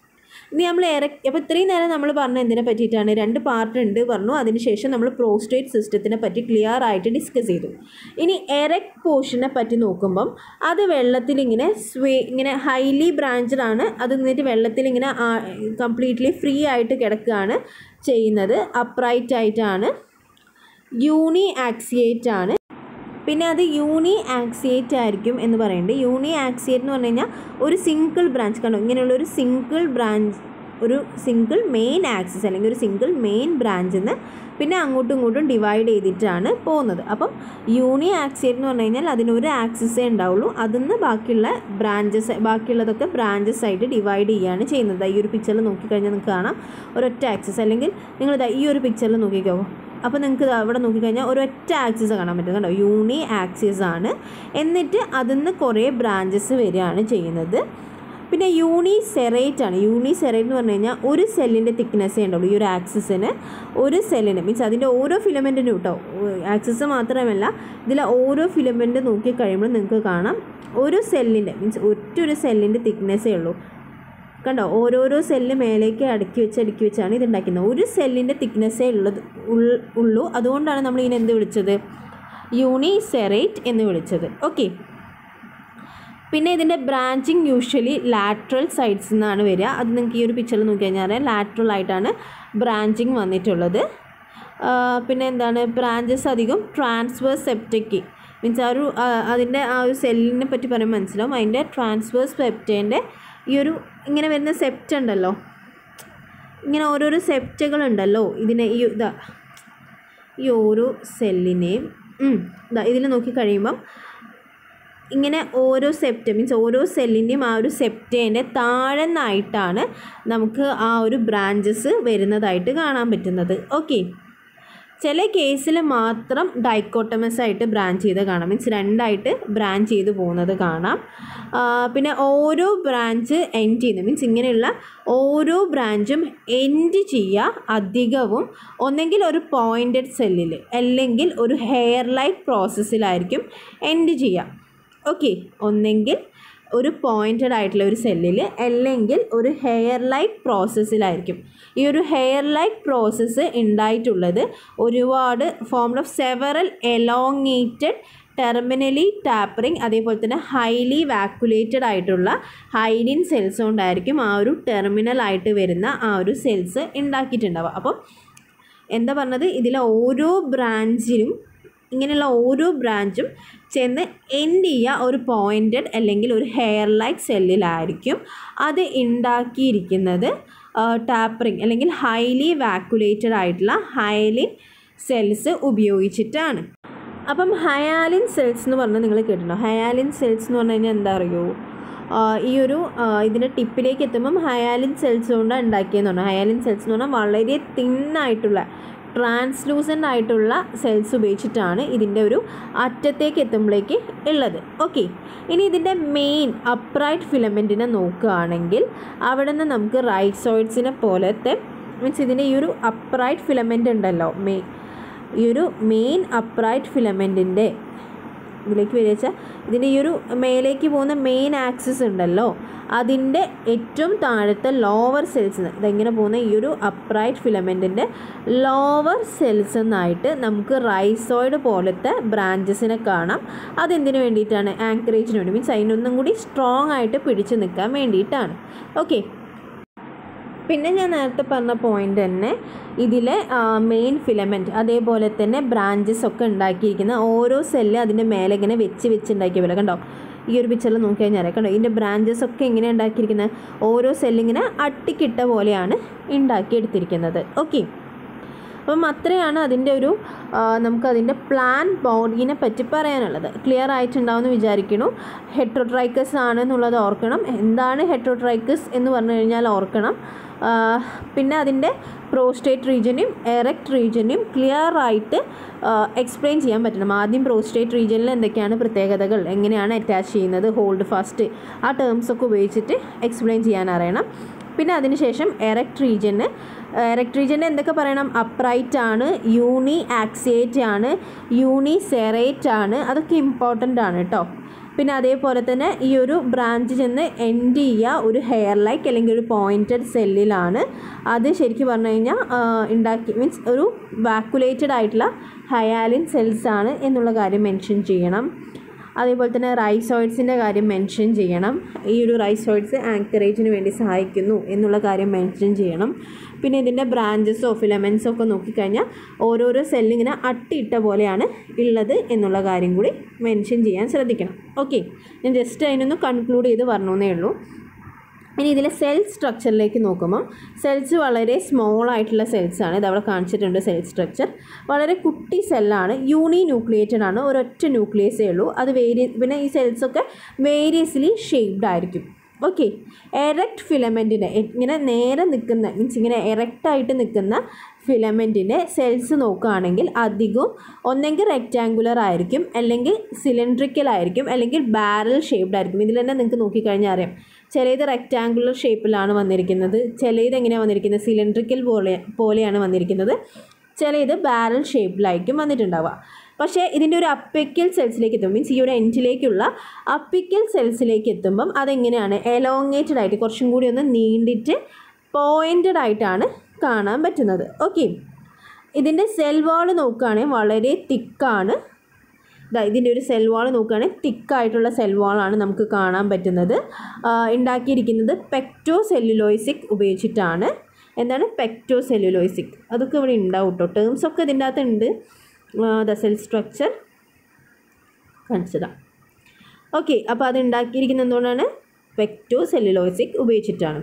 ഇനി നമ്മൾ എറക്ട് അപ്പോൾ ഇത്രയും നേരം നമ്മൾ പറഞ്ഞ എന്തിനെ പറ്റിയിട്ടാണ് രണ്ട് പാർട്ട് ഉണ്ട് പറഞ്ഞു അതിനുശേഷം നമ്മൾ പ്രോസ്റ്റേറ്റ് സിസ്റ്റത്തിനെ പറ്റി ക്ലിയർ ആയിട്ട് ഡിസ്കസ് ചെയ്തു ഇനി എറക്ട് പോർഷനെ പറ്റി നോക്കുമ്പം അത് വെള്ളത്തിൽ ഇങ്ങനെ സ്വേ ഇങ്ങനെ ഹൈലി ബ്രാഞ്ചഡ് ആണ് അത് നിന്നിട്ട് വെള്ളത്തിൽ ഇങ്ങനെ കംപ്ലീറ്റ്ലി ഫ്രീ ആയിട്ട് കിടക്കുകയാണ് ചെയ്യുന്നത് അപ്രൈറ്റ് ആയിട്ടാണ് യൂണി ആക്സിയേറ്റ് ആണ് പിന്നെ അത് യൂണി ആക്സിയേറ്റ് ആയിരിക്കും എന്ന് പറയുന്നുണ്ട് യൂണി ആക്സിയേറ്റ് എന്ന് പറഞ്ഞു കഴിഞ്ഞാൽ ഒരു സിംഗിൾ ബ്രാഞ്ച് കണ്ടോ ഇങ്ങനെയുള്ള ഒരു സിംഗിൾ ബ്രാഞ്ച് ഒരു സിംഗിൾ മെയിൻ ആക്സിസ് അല്ലെങ്കിൽ ഒരു സിംഗിൾ മെയിൻ ബ്രാഞ്ചിൽ നിന്ന് പിന്നെ അങ്ങോട്ടും ഇങ്ങോട്ടും ഡിവൈഡ് ചെയ്തിട്ടാണ് പോകുന്നത് അപ്പം യൂണി ആക്സിയേറ്റ് എന്ന് പറഞ്ഞു കഴിഞ്ഞാൽ അതിനൊരു ആക്സിസേ ഉണ്ടാവുള്ളൂ അതിൽ നിന്ന് ബാക്കിയുള്ള ബ്രാഞ്ചസ് ബാക്കിയുള്ളതൊക്കെ ബ്രാഞ്ചസ് ആയിട്ട് ഡിവൈഡ് ചെയ്യുകയാണ് ചെയ്യുന്നത് ഈ ഒരു പിക്ചറിൽ നോക്കിക്കഴിഞ്ഞാൽ നിങ്ങൾക്ക് കാണാം ഒരൊറ്റ ആക്സിസ് അല്ലെങ്കിൽ നിങ്ങൾ ഈ ഒരു പിക്ചറിൽ നോക്കിക്കോ അപ്പോൾ നിങ്ങൾക്ക് ഇത് അവിടെ നോക്കിക്കഴിഞ്ഞാൽ ഒരൊറ്റ ആക്സിസ് കാണാൻ പറ്റും കണ്ടോ യൂണി ആക്സിസ് ആണ് എന്നിട്ട് അതിൽ നിന്ന് കുറേ ബ്രാഞ്ചസ് വരികയാണ് ചെയ്യുന്നത് പിന്നെ യൂണി സെറേറ്റ് ആണ് യൂണി സെറേറ്റ് എന്ന് പറഞ്ഞു കഴിഞ്ഞാൽ ഒരു സെല്ലിൻ്റെ തിക്നെസ്സേ ഉണ്ടാവുള്ളൂ ഈ ഒരു ആക്സിസിന് ഒരു സെല്ലിന് മീൻസ് അതിൻ്റെ ഓരോ ഫിലമെൻറ്റിനും കേട്ടോ ആക്സിസ് മാത്രമല്ല ഇതിലെ ഓരോ ഫിലമെൻറ്റ് നോക്കി കഴിയുമ്പോൾ നിങ്ങൾക്ക് കാണാം ഒരു സെല്ലിൻ്റെ മീൻസ് ഒറ്റൊരു സെല്ലിൻ്റെ തിക്നെസ്സേ ഉള്ളൂ കണ്ടോ ഓരോരോ സെല്ല് മേലേക്ക് അടുക്കി വെച്ച് അടുക്കി വെച്ചാണ് ഇത് ഉണ്ടാക്കുന്നത് ഒരു സെല്ലിൻ്റെ തിക്നെസ്സേ ഉള്ളത് ഉൾ- ഉള്ളൂ അതുകൊണ്ടാണ് നമ്മൾ ഇതിനെ എന്ത് വിളിച്ചത് യൂണിസെറേറ്റ് എന്ന് വിളിച്ചത് ഓക്കെ പിന്നെ ഇതിൻ്റെ ബ്രാഞ്ചിങ് യൂഷ്വലി ലാറ്ററൽ സൈഡ്സ് നിന്നാണ് വരിക അത് നിങ്ങൾക്ക് ഈ ഒരു പിക്ചറിൽ നോക്കി കഴിഞ്ഞാൽ അറിയാം ലാറ്ററൽ ആയിട്ടാണ് ബ്രാഞ്ചിങ് വന്നിട്ടുള്ളത് ആ, പിന്നെ എന്താണ് ബ്രാഞ്ചസ് അധികം ട്രാൻസ്വേഴ്സ് സെപ്റ്റയ്ക്ക് മീൻസ് ആ ഒരു ആ, അതിൻ്റെ ആ ഒരു സെല്ലിനെ പറ്റി പറയുമ്പോൾ മനസ്സിലാവും അതിൻ്റെ ട്രാൻസ്വേഴ്സ് സെപ്റ്റേൻ്റെ ഈ ഒരു ഇങ്ങനെ വരുന്ന സെപ്റ്റ് ഉണ്ടല്ലോ ഇങ്ങനെ ഓരോരോ സെപ്റ്റുകളുണ്ടല്ലോ ഇതിനെ ഈ ഇതാ ഈ ഓരോ സെല്ലിനെയും ഉം, ഇതാ ഇതിൽ നോക്കി കഴിയുമ്പം ഇങ്ങനെ ഓരോ സെപ്റ്റ് മീൻസ് ഓരോ സെല്ലിൻ്റെയും ആ ഒരു സെപ്റ്റേൻ്റെ താഴെ നിന്നായിട്ടാണ് നമുക്ക് ആ ഒരു ബ്രാഞ്ചസ് വരുന്നതായിട്ട് കാണാൻ പറ്റുന്നത് ഓക്കെ ചില കേസിൽ മാത്രം ഡൈക്കോട്ടമസ് ആയിട്ട് ബ്രാഞ്ച് ചെയ്ത് കാണാം മീൻസ് രണ്ടായിട്ട് ബ്രാഞ്ച് ചെയ്ത് പോകുന്നത് കാണാം ആ, പിന്നെ ഓരോ ബ്രാഞ്ച് എൻഡ് ചെയ്യുന്നത് മീൻസ് ഇങ്ങനെയുള്ള ഓരോ ബ്രാഞ്ചും എൻഡ് ചെയ്യുക അധികവും ഒന്നെങ്കിൽ ഒരു പോയിൻറ്റഡ് സെല്ലിൽ അല്ലെങ്കിൽ ഒരു ഹെയർ ലൈറ്റ് പ്രോസസ്സിലായിരിക്കും എൻഡ് ചെയ്യുക ഓക്കെ ഒന്നെങ്കിൽ ഒരു പോയിൻറ്റഡ് ആയിട്ടുള്ള ഒരു സെല്ലിൽ അല്ലെങ്കിൽ ഒരു ഹെയർ ലൈറ്റ് പ്രോസസ്സിലായിരിക്കും ഈ ഒരു ഹെയർ ലൈറ്റ് പ്രോസസ്സ് ഉണ്ടായിട്ടുള്ളത് ഒരുപാട് formed of several elongated terminally tapering അതേപോലെ തന്നെ ഹൈലി വാക്കുലേറ്റഡ് ആയിട്ടുള്ള ഹൈലിൻ സെൽസ് കൊണ്ടായിരിക്കും ആ ഒരു ടെർമിനൽ ആയിട്ട് വരുന്ന ആ ഒരു സെൽസ് ഉണ്ടാക്കിയിട്ടുണ്ടാവുക അപ്പം എന്താ പറഞ്ഞത് ഇതിലെ ഓരോ ബ്രാഞ്ചിനും ഇങ്ങനെയുള്ള ഓരോ ബ്രാഞ്ചും ചെന്ന് എൻഡ് ചെയ്യുക ഒരു പോയിൻറ്റഡ് അല്ലെങ്കിൽ ഒരു ഹെയർ ലൈറ്റ് സെല്ലിലായിരിക്കും അത് ഉണ്ടാക്കിയിരിക്കുന്നത് ടാപ്പറിങ് അല്ലെങ്കിൽ ഹൈലി വാക്കുലേറ്റഡ് ആയിട്ടുള്ള ഹൈലി സെൽസ് ഉപയോഗിച്ചിട്ടാണ് അപ്പം ഹയാലിൻ സെൽസ് എന്ന് പറഞ്ഞാൽ നിങ്ങൾ കേട്ടിട്ടുണ്ടോ ഹയാലിൻ സെൽസ് എന്ന് പറഞ്ഞു കഴിഞ്ഞാൽ എന്താ അറിയോ ആ, ഈ ഒരു ആ, ഇതിൻ്റെ ടിപ്പിലേക്ക് എത്തുമ്പം ഹയാലിൻ സെൽസ് കൊണ്ടാണ് ഉണ്ടാക്കിയെന്ന് പറഞ്ഞു ഹയാലിൻ സെൽസ് എന്ന് പറഞ്ഞാൽ വളരെ തിന്നായിട്ടുള്ള ട്രാൻസ്ലൂസൻ്റ് ആയിട്ടുള്ള സെൽസ് ഉപയോഗിച്ചിട്ടാണ് ഇതിൻ്റെ ഒരു അറ്റത്തേക്ക് എത്തുമ്പോഴേക്ക് ഉള്ളത് ഓക്കെ ഇനി ഇതിൻ്റെ മെയിൻ അപ്രൈറ്റ് ഫിലമെൻറ്റിനെ നോക്കുകയാണെങ്കിൽ അവിടെ നിന്ന് നമുക്ക് റൈസോയിഡ്സിനെ പോലത്തെ മീൻസ് ഇതിൻ്റെ ഈ ഒരു അപ്രൈറ്റ് ഫിലമെൻ്റ് ഉണ്ടല്ലോ മെയിൻ ഈ ഒരു മെയിൻ അപ്രൈറ്റ് ഫിലമെൻറ്റിൻ്റെ ഇതിലേക്ക് വരിക വെച്ചാൽ ഇതിൻ്റെ ഈ ഒരു മേലേക്ക് പോകുന്ന മെയിൻ ആക്സിസ് ഉണ്ടല്ലോ അതിൻ്റെ ഏറ്റവും താഴത്തെ ലോവർ സെൽസ് ഇതെങ്ങനെ പോകുന്ന ഈ ഒരു അപ്രൈറ്റ് ഫിലമെൻറ്റിൻ്റെ ലോവർ സെൽസ് എന്നായിട്ട് നമുക്ക് റൈസോയിഡ് പോലത്തെ ബ്രാഞ്ചസിനെ കാണാം അതെന്തിനു വേണ്ടിയിട്ടാണ് ആങ്കറേജിന് വേണ്ടി മീൻസ് അതിനൊന്നും കൂടി സ്ട്രോങ് ആയിട്ട് പിടിച്ചു നിൽക്കാൻ വേണ്ടിയിട്ടാണ് ഓക്കെ പിന്നെ ഞാൻ നേരത്തെ പറഞ്ഞ പോയിന്റ് തന്നെ ഇതിലെ മെയിൻ ഫിലമെൻറ്റ് അതേപോലെ തന്നെ ബ്രാഞ്ചസ് ഒക്കെ ഉണ്ടാക്കിയിരിക്കുന്ന ഓരോ സെല്ല് അതിൻ്റെ മേലെ ഇങ്ങനെ വെച്ച് വെച്ച് ഉണ്ടാക്കിയ പോലെ കണ്ടോ ഈ ഒരു പിക്ചറിൽ നോക്കി കഴിഞ്ഞാൽ അറിയാം. കണ്ടോ ഇതിൻ്റെ ബ്രാഞ്ചസ് ഒക്കെ എങ്ങനെ ഉണ്ടാക്കിയിരിക്കുന്നത് ഓരോ സെല്ലിങ്ങനെ അട്ടിക്കിട്ട പോലെയാണ് ഉണ്ടാക്കിയെടുത്തിരിക്കുന്നത് ഓക്കെ അപ്പം അത്രയാണ് അതിൻ്റെ ഒരു ആ, നമുക്കതിൻ്റെ പ്ലാൻ ബോഡീനെ പറ്റി പറയാനുള്ളത് ക്ലിയർ ആയിട്ടുണ്ടാവുമെന്ന് വിചാരിക്കുന്നു ഹെട്രോട്രൈക്കസ് ആണ് എന്നുള്ളത് ഓർക്കണം എന്താണ് ഹെട്രോട്രൈക്കസ് എന്ന് പറഞ്ഞു കഴിഞ്ഞാൽ ഓർക്കണം ആ, പിന്നെ അതിൻ്റെ പ്രോസ്റ്റേറ്റ് റീജിയനെയും എറക്റ്റ് റീജിയനെയും ക്ലിയർ ആയിട്ട് എക്സ്പ്ലെയിൻ ചെയ്യാൻ പറ്റണം ആദ്യം പ്രോസ്റ്റേറ്റ് റീജിയനിൽ എന്തൊക്കെയാണ് പ്രത്യേകതകൾ എങ്ങനെയാണ് അറ്റാച്ച് ചെയ്യുന്നത് ഹോൾഡ് ഫാസ്റ്റ് ആ ടേംസ് ഒക്കെ ഉപയോഗിച്ചിട്ട് എക്സ്പ്ലെയിൻ ചെയ്യാൻ അറിയണം പിന്നെ അതിനുശേഷം എറക്റ്റ് റീജിയന് എറക്റ്റ് റീജിയന് എന്തൊക്കെ പറയണം അപ്രൈറ്റ് ആണ് യൂണി ആക്സിയേറ്റ് ആണ് യൂണി സെറേറ്റ് ആണ് അതൊക്കെ ഇമ്പോർട്ടൻ്റ് ആണ് കേട്ടോ പിന്നെ അതേപോലെ തന്നെ ഈ ഒരു ബ്രാഞ്ച് ചെന്ന് എൻഡ് ചെയ്യുക ഒരു ഹെയർ ലൈക്ക് അല്ലെങ്കിൽ ഒരു പോയിൻറ്റഡ് സെല്ലിലാണ് അത് ശരിക്കും പറഞ്ഞു കഴിഞ്ഞാൽ ഉണ്ടാക്കി മീൻസ് ഒരു വാക്കുലേറ്റഡ് ആയിട്ടുള്ള ഹയാലിൻ സെൽസ് ആണ് എന്നുള്ള കാര്യം മെൻഷൻ ചെയ്യണം അതേപോലെ തന്നെ റൈസോയിഡ്സിൻ്റെ കാര്യം മെൻഷൻ ചെയ്യണം ഈ ഒരു റൈസോയിഡ്സ് ആങ്കറേജിന് വേണ്ടി സഹായിക്കുന്നു എന്നുള്ള കാര്യം മെൻഷൻ ചെയ്യണം പിന്നെ ഇതിൻ്റെ ബ്രാഞ്ചസോ ഫിലമെൻസോ ഒക്കെ നോക്കിക്കഴിഞ്ഞാൽ ഓരോരോ സെല്ലിങ്ങനെ അട്ടിയിട്ട പോലെയാണ് ഉള്ളത് എന്നുള്ള കാര്യം കൂടി മെൻഷൻ ചെയ്യാൻ ശ്രദ്ധിക്കണം ഓക്കെ ഞാൻ ജസ്റ്റ് അതിനൊന്ന് കൺക്ലൂഡ് ചെയ്ത് പറഞ്ഞേ ഉള്ളൂ ഇനി ഇതിലെ സെൽ സ്ട്രക്ചറിലേക്ക് നോക്കുമ്പോൾ സെൽസ് വളരെ സ്മോൾ ആയിട്ടുള്ള സെൽസ് ആണ് ഇത് അവിടെ കാണിച്ചിട്ടുണ്ട് സെൽ സ്ട്രക്ചർ വളരെ കുട്ടി സെല്ലാണ് യൂണി ന്യൂക്ലിയേറ്റഡ് ആണ് ഒരൊറ്റ ന്യൂക്ലിയസേ ഉള്ളൂ അത് വേരി പിന്നെ ഈ സെൽസൊക്കെ വേരിയസ്ലി ഷേപ്ഡ് ആയിരിക്കും ഓക്കെ എറക്റ്റ് ഫിലമെൻറ്റിന് ഇങ്ങനെ നേരെ നിൽക്കുന്ന മീൻസ് ഇങ്ങനെ എറക്റ്റായിട്ട് നിൽക്കുന്ന ഫിലമെൻറ്റിൻ്റെ സെൽസ് നോക്കുകയാണെങ്കിൽ അധികവും ഒന്നെങ്കിൽ റെക്റ്റാങ്കുലർ ആയിരിക്കും അല്ലെങ്കിൽ സിലിണ്ട്രിക്കൽ ആയിരിക്കും അല്ലെങ്കിൽ ബാരൽ ഷേപ്ഡ് ആയിരിക്കും ഇതിൽ തന്നെ നിങ്ങൾക്ക് നോക്കിക്കഴിഞ്ഞാൽ അറിയാം ചിലത് റെക്റ്റാങ്കുലർ ഷേപ്പിലാണ് വന്നിരിക്കുന്നത് ചിലത് എങ്ങനെയാണ് വന്നിരിക്കുന്നത് സിലിണ്ട്രിക്കൽ പോലെ പോലെയാണ് വന്നിരിക്കുന്നത് ചിലത് ബാരൽ ഷേപ്പിലായിരിക്കും വന്നിട്ടുണ്ടാവുക പക്ഷേ ഇതിൻ്റെ ഒരു അപ്പിക്കൽ സെൽസിലേക്ക് എത്തും മീൻസ് ഈ ഒരു എൻഡിലേക്കുള്ള അപ്പിക്കൽ സെൽസിലേക്ക് എത്തുമ്പം അതെങ്ങനെയാണ് എലോങ്ങേറ്റഡ് ആയിട്ട് കുറച്ചും കൂടി ഒന്ന് നീണ്ടിട്ട് പോയിൻറ്റഡ് ആയിട്ടാണ് കാണാൻ പറ്റുന്നത് ഓക്കെ ഇതിൻ്റെ സെൽ വാൾ നോക്കുകയാണെങ്കിൽ വളരെ തിക്കാണ് ദാ ഇതിൻ്റെ ഒരു സെൽ വാൾ നോക്കുകയാണെങ്കിൽ തിക്കായിട്ടുള്ള സെൽ വാളാണ് നമുക്ക് കാണാൻ പറ്റുന്നത് ആ, ഉണ്ടാക്കിയിരിക്കുന്നത് പെക്ടോ സെല്ലുലോയ്സിക് ഉപയോഗിച്ചിട്ടാണ് എന്താണ് പെക്ടോ സെല്ലുലോയ്സിക് അതൊക്കെ ഇവിടെ ഉണ്ടാവും കേട്ടോ ടേംസ് ഒക്കെ ഇതിൻ്റെ അകത്തുണ്ട് ദ സെൽ സ്ട്രക്ചർ കാണിച്ചതാണ് ഓക്കെ അപ്പോൾ അത് ഉണ്ടാക്കിയിരിക്കുന്നത് എന്തുകൊണ്ടാണ് പെക്ടോ സെല്ലുലോയ്സിക് ഉപയോഗിച്ചിട്ടാണ്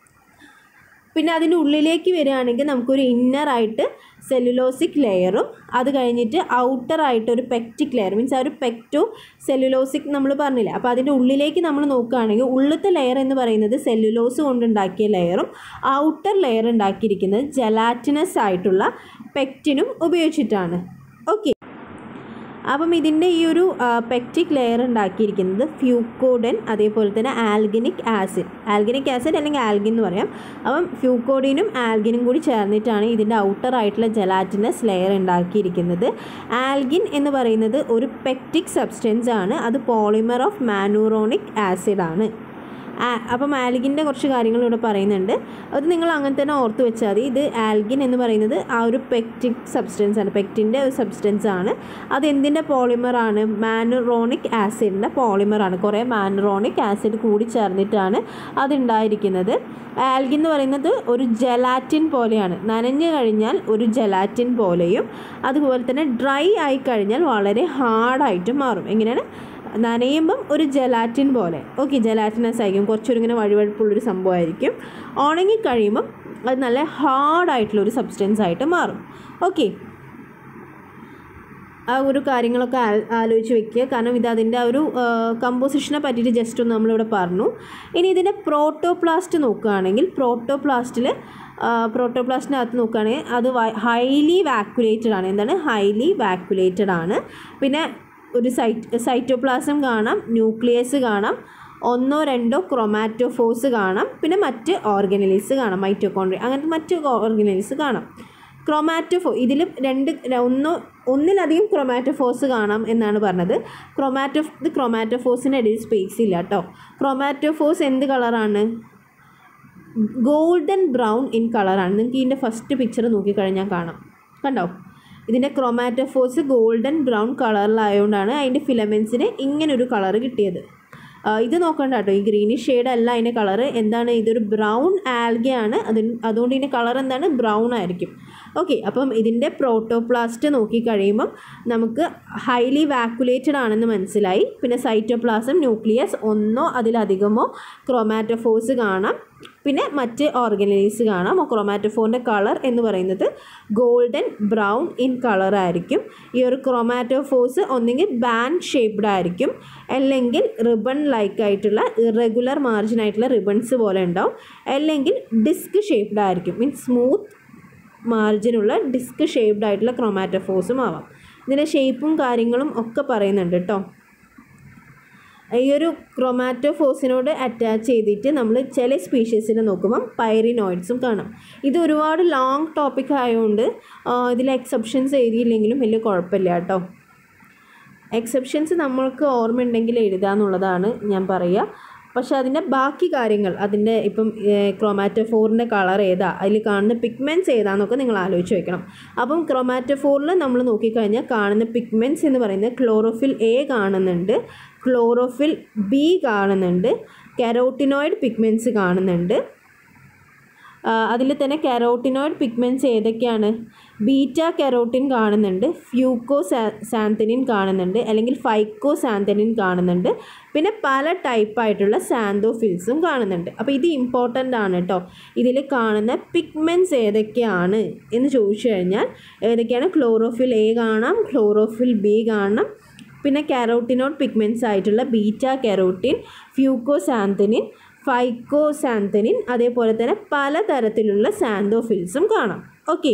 പിന്നെ അതിൻ്റെ ഉള്ളിലേക്ക് വരികയാണെങ്കിൽ നമുക്കൊരു ഇന്നറായിട്ട് സെല്ലുലോസിക് ലെയറും അത് കഴിഞ്ഞിട്ട് ഔട്ടറായിട്ട് ഒരു പെക്റ്റിക് ലെയർ മീൻസ് ആ ഒരു പെക്റ്റോ സെല്ലുലോസിക് നമ്മൾ പറഞ്ഞില്ല അപ്പോൾ അതിൻ്റെ ഉള്ളിലേക്ക് നമ്മൾ നോക്കുകയാണെങ്കിൽ ഉള്ളിലത്തെ ലെയർ എന്ന് പറയുന്നത് സെല്ലുലോസ് കൊണ്ടുണ്ടാക്കിയ ലെയറും ഔട്ടർ ലെയർ ഉണ്ടാക്കിയിരിക്കുന്നത് ജലാറ്റിനസ് ആയിട്ടുള്ള പെക്റ്റിനും ഉപയോഗിച്ചിട്ടാണ് ഓക്കെ അപ്പം ഇതിൻ്റെ ഈ ഒരു പെക്റ്റിക് ലെയർ ഉണ്ടാക്കിയിരിക്കുന്നത് ഫ്യൂക്കോഡൻ അതേപോലെ തന്നെ ആൽഗനിക് ആസിഡ് ആൽഗനിക് ആസിഡ് അല്ലെങ്കിൽ ആൽഗിൻ എന്ന് പറയാം അപ്പം ഫ്യൂക്കോഡിനും ആൽഗിനും കൂടി ചേർന്നിട്ടാണ് ഇതിൻ്റെ ഔട്ടർ ആയിട്ടുള്ള ജലാറ്റിനസ് ലെയർ ഉണ്ടാക്കിയിരിക്കുന്നത് ആൽഗിൻ എന്ന് പറയുന്നത് ഒരു പെക്റ്റിക് സബ്സ്റ്റൻസ് ആണ് അത് പോളിമർ ഓഫ് മാനൂറോണിക് ആസിഡ് ആണ് ആ- അപ്പം ആൽഗിൻ്റെ കുറച്ച് കാര്യങ്ങൾ ഇവിടെ പറയുന്നുണ്ട് അത് നിങ്ങൾ അങ്ങനെ തന്നെ ഓർത്ത് വെച്ചാൽ മതി ഇത് ആൽഗിൻ എന്ന് പറയുന്നത് ആ ഒരു പെക്റ്റിക് സബ്സ്റ്റൻസ് ആണ് പെക്റ്റിൻ്റെ ഒരു സബ്സ്റ്റൻസ് ആണ് അത് എന്തിൻ്റെ പോളിമറാണ് മാനുറോണിക് ആസിഡിൻ്റെ പോളിമറാണ് കുറേ മാനുറോണിക് ആസിഡ് കൂടി ചേർന്നിട്ടാണ് അതുണ്ടായിരിക്കുന്നത് ആൽഗിൻ എന്ന് പറയുന്നത് ഒരു ജലാറ്റിൻ പോലെയാണ് നനഞ്ഞു കഴിഞ്ഞാൽ ഒരു ജലാറ്റിൻ പോലെയും അതുപോലെ തന്നെ ഡ്രൈ ആയി കഴിഞ്ഞാൽ വളരെ ഹാർഡായിട്ട് മാറും എങ്ങനെയാണ് നനയുമ്പം ഒരു ജലാറ്റിൻ പോലെ ഓക്കെ ജലാറ്റിനസ് ആയിരിക്കും കുറച്ചൊരു ഇങ്ങനെ വഴുവഴുപ്പുള്ളൊരു സംഭവമായിരിക്കും ഉണങ്ങി കഴിയുമ്പം അത് നല്ല ഹാർഡായിട്ടുള്ളൊരു സബ്സ്റ്റൻസ് ആയിട്ട് മാറും ഓക്കെ ആ ഒരു കാര്യങ്ങളൊക്കെ ആ- ആലോചിച്ച് വെക്കുക കാരണം ഇത് അതിൻ്റെ ആ ഒരു കമ്പോസിഷനെ പറ്റിയിട്ട് ജസ്റ്റ് ഒന്ന് നമ്മളിവിടെ പറഞ്ഞു ഇനി ഇതിൻ്റെ പ്രോട്ടോപ്ലാസ്റ്റ് നോക്കുകയാണെങ്കിൽ പ്രോട്ടോപ്ലാസ്റ്റിൽ പ്രോട്ടോപ്ലാസ്റ്റിനകത്ത് നോക്കുകയാണെങ്കിൽ അത് ഹൈലി വാക്കുലേറ്റഡ് ആണ് എന്താണ് ഹൈലി വാക്കുലേറ്റഡ് ആണ് പിന്നെ ഒരു സൈറ്റ് സൈറ്റോപ്ലാസം കാണാം ന്യൂക്ലിയസ് കാണാം ഒന്നോ രണ്ടോ ക്രൊമാറ്റോഫോഴ്സ് കാണാം പിന്നെ മറ്റ് ഓർഗനലീസ് കാണാം മൈറ്റോകോൺട്രിയ അങ്ങനത്തെ മറ്റ് ഓർഗനലീസ് കാണാം ക്രൊമാറ്റോഫോ ഇതിൽ രണ്ട് ര- ഒന്നോ ഒന്നിലധികം ക്രൊമാറ്റോഫോഴ്സ് കാണാം എന്നാണ് പറഞ്ഞത് ക്രൊമാറ്റോ ഇത് ക്രൊമാറ്റോഫോഴ്സിൻ്റെ ഇടയിൽ സ്പേസ് ഇല്ല കേട്ടോ ക്രൊമാറ്റോഫോഴ്സ് എന്ത് കളറാണ് ഗോൾഡൻ ബ്രൗൺ ഇൻ കളറാണ് നിങ്ങൾക്ക് ഇതിൻ്റെ ഫസ്റ്റ് പിക്ചർ നോക്കിക്കഴിഞ്ഞാൽ കാണാം കണ്ടോ ഇതിൻ്റെ ക്രൊമാറ്റോഫോഴ്സ് ഗോൾഡൻ ബ്രൗൺ കളറിലായതുകൊണ്ടാണ് അതിൻ്റെ ഫിലമെൻസിന് ഇങ്ങനൊരു കളർ കിട്ടിയത് ആ, ഇത് നോക്കണ്ട കേട്ടോ ഈ ഗ്രീനിഷ് ഷെയ്ഡ് അല്ല അതിൻ്റെ കളറ് എന്താണ് ഇതൊരു ബ്രൗൺ ആൽഗയാണ് അതിന് അതുകൊണ്ട് ഇതിൻ്റെ കളർ എന്താണ് ബ്രൗൺ ആയിരിക്കും ഓക്കെ അപ്പം ഇതിൻ്റെ പ്രോട്ടോപ്ലാസ്റ്റ് നോക്കിക്കഴിയുമ്പം നമുക്ക് ഹൈലി വാക്കുലേറ്റഡ് ആണെന്ന് മനസ്സിലായി പിന്നെ സൈറ്റോപ്ലാസം ന്യൂക്ലിയസ് ഒന്നോ അതിലധികമോ ക്രൊമാറ്റോഫോഴ്സ് കാണാം പിന്നെ മറ്റ് ഓർഗനൈസ് കാണാം ക്രൊമാറ്റോഫോറിൻ്റെ കളർ എന്ന് പറയുന്നത് ഗോൾഡൻ ബ്രൗൺ ഇൻ കളർ ആയിരിക്കും ഈ ഒരു ക്രൊമാറ്റോഫോഴ്സ് ഒന്നെങ്കിൽ ബാൻഡ് ഷേപ്ഡ് ആയിരിക്കും അല്ലെങ്കിൽ റിബൺ ലൈക്ക് ആയിട്ടുള്ള ഇറഗുലർ മാർജിൻ ആയിട്ടുള്ള റിബൺസ് പോലെ ഉണ്ടാവും അല്ലെങ്കിൽ ഡിസ്ക് ഷേപ്ഡ് ആയിരിക്കും മീൻസ് സ്മൂത്ത് മാർജിനുള്ള ഡിസ്ക് ഷേപ്ഡ് ആയിട്ടുള്ള ക്രൊമാറ്റോഫോഴ്സും ആവാം ഇതിൻ്റെ ഷേപ്പും കാര്യങ്ങളും ഒക്കെ പറയുന്നുണ്ട് കേട്ടോ ഈ ഒരു ക്രൊമാറ്റോഫോഴ്സിനോട് അറ്റാച്ച് ചെയ്തിട്ട് നമ്മൾ ചില സ്പീഷീസിൽ നോക്കുമ്പം പൈറിനോയിഡ്സും കാണാം ഇത് ഒരുപാട് ലോങ് ടോപ്പിക് ആയതുകൊണ്ട് ഇതിൽ എക്സെപ്ഷൻസ് എഴുതിയില്ലെങ്കിലും വലിയ കുഴപ്പമില്ല കേട്ടോ എക്സെപ്ഷൻസ് നമ്മൾക്ക് ഓർമ്മയുണ്ടെങ്കിൽ എഴുതുക എന്നുള്ളതാണ് ഞാൻ പറയുക പക്ഷെ അതിൻ്റെ ബാക്കി കാര്യങ്ങൾ അതിൻ്റെ ഇപ്പം ക്രൊമാറ്റോഫോറിൻ്റെ കളർ ഏതാ അതിൽ കാണുന്ന പിഗ്മെൻറ്റ്സ് ഏതാന്നൊക്കെ നിങ്ങൾ ആലോചിച്ച് വെക്കണം അപ്പം ക്രൊമാറ്റോഫോറിൽ നമ്മൾ നോക്കിക്കഴിഞ്ഞാൽ കാണുന്ന പിഗ്മെൻറ്റ്സ് എന്ന് പറയുന്നത് ക്ലോറോഫിൽ എ കാണുന്നുണ്ട് ക്ലോറോഫിൽ ബി കാണുന്നുണ്ട് കരോട്ടിനോയിഡ് പിഗ്മെൻറ്റ്സ് കാണുന്നുണ്ട് അതിൽ തന്നെ കരോട്ടിനോയിഡ് പിഗ്മെൻറ്റ്സ് ഏതൊക്കെയാണ് ബീറ്റ കെറോട്ടിൻ കാണുന്നുണ്ട് ഫ്യൂക്കോ സാന്തനിൻ കാണുന്നുണ്ട് അല്ലെങ്കിൽ ഫൈക്കോ സാന്തനിൻ കാണുന്നുണ്ട് പിന്നെ പല ടൈപ്പായിട്ടുള്ള സാന്തോഫിൽസും കാണുന്നുണ്ട് അപ്പോൾ ഇത് ഇമ്പോർട്ടൻ്റ് ആണ് കേട്ടോ ഇതിൽ കാണുന്ന പിഗ്മെൻറ്റ്സ് ഏതൊക്കെയാണ് എന്ന് ചോദിച്ചു കഴിഞ്ഞാൽ ഏതൊക്കെയാണ് ക്ലോറോഫിൽ എ കാണാം ക്ലോറോഫിൽ ബി കാണാം പിന്നെ കരോട്ടിനോഡ് പിഗ്മെൻറ്റ്സ് ആയിട്ടുള്ള beta carotene fucoxanthin phycoxanthin അതേപോലെ തന്നെ പലതരത്തിലുള്ള സാന്തോഫിൽസും കാണാം ഓക്കെ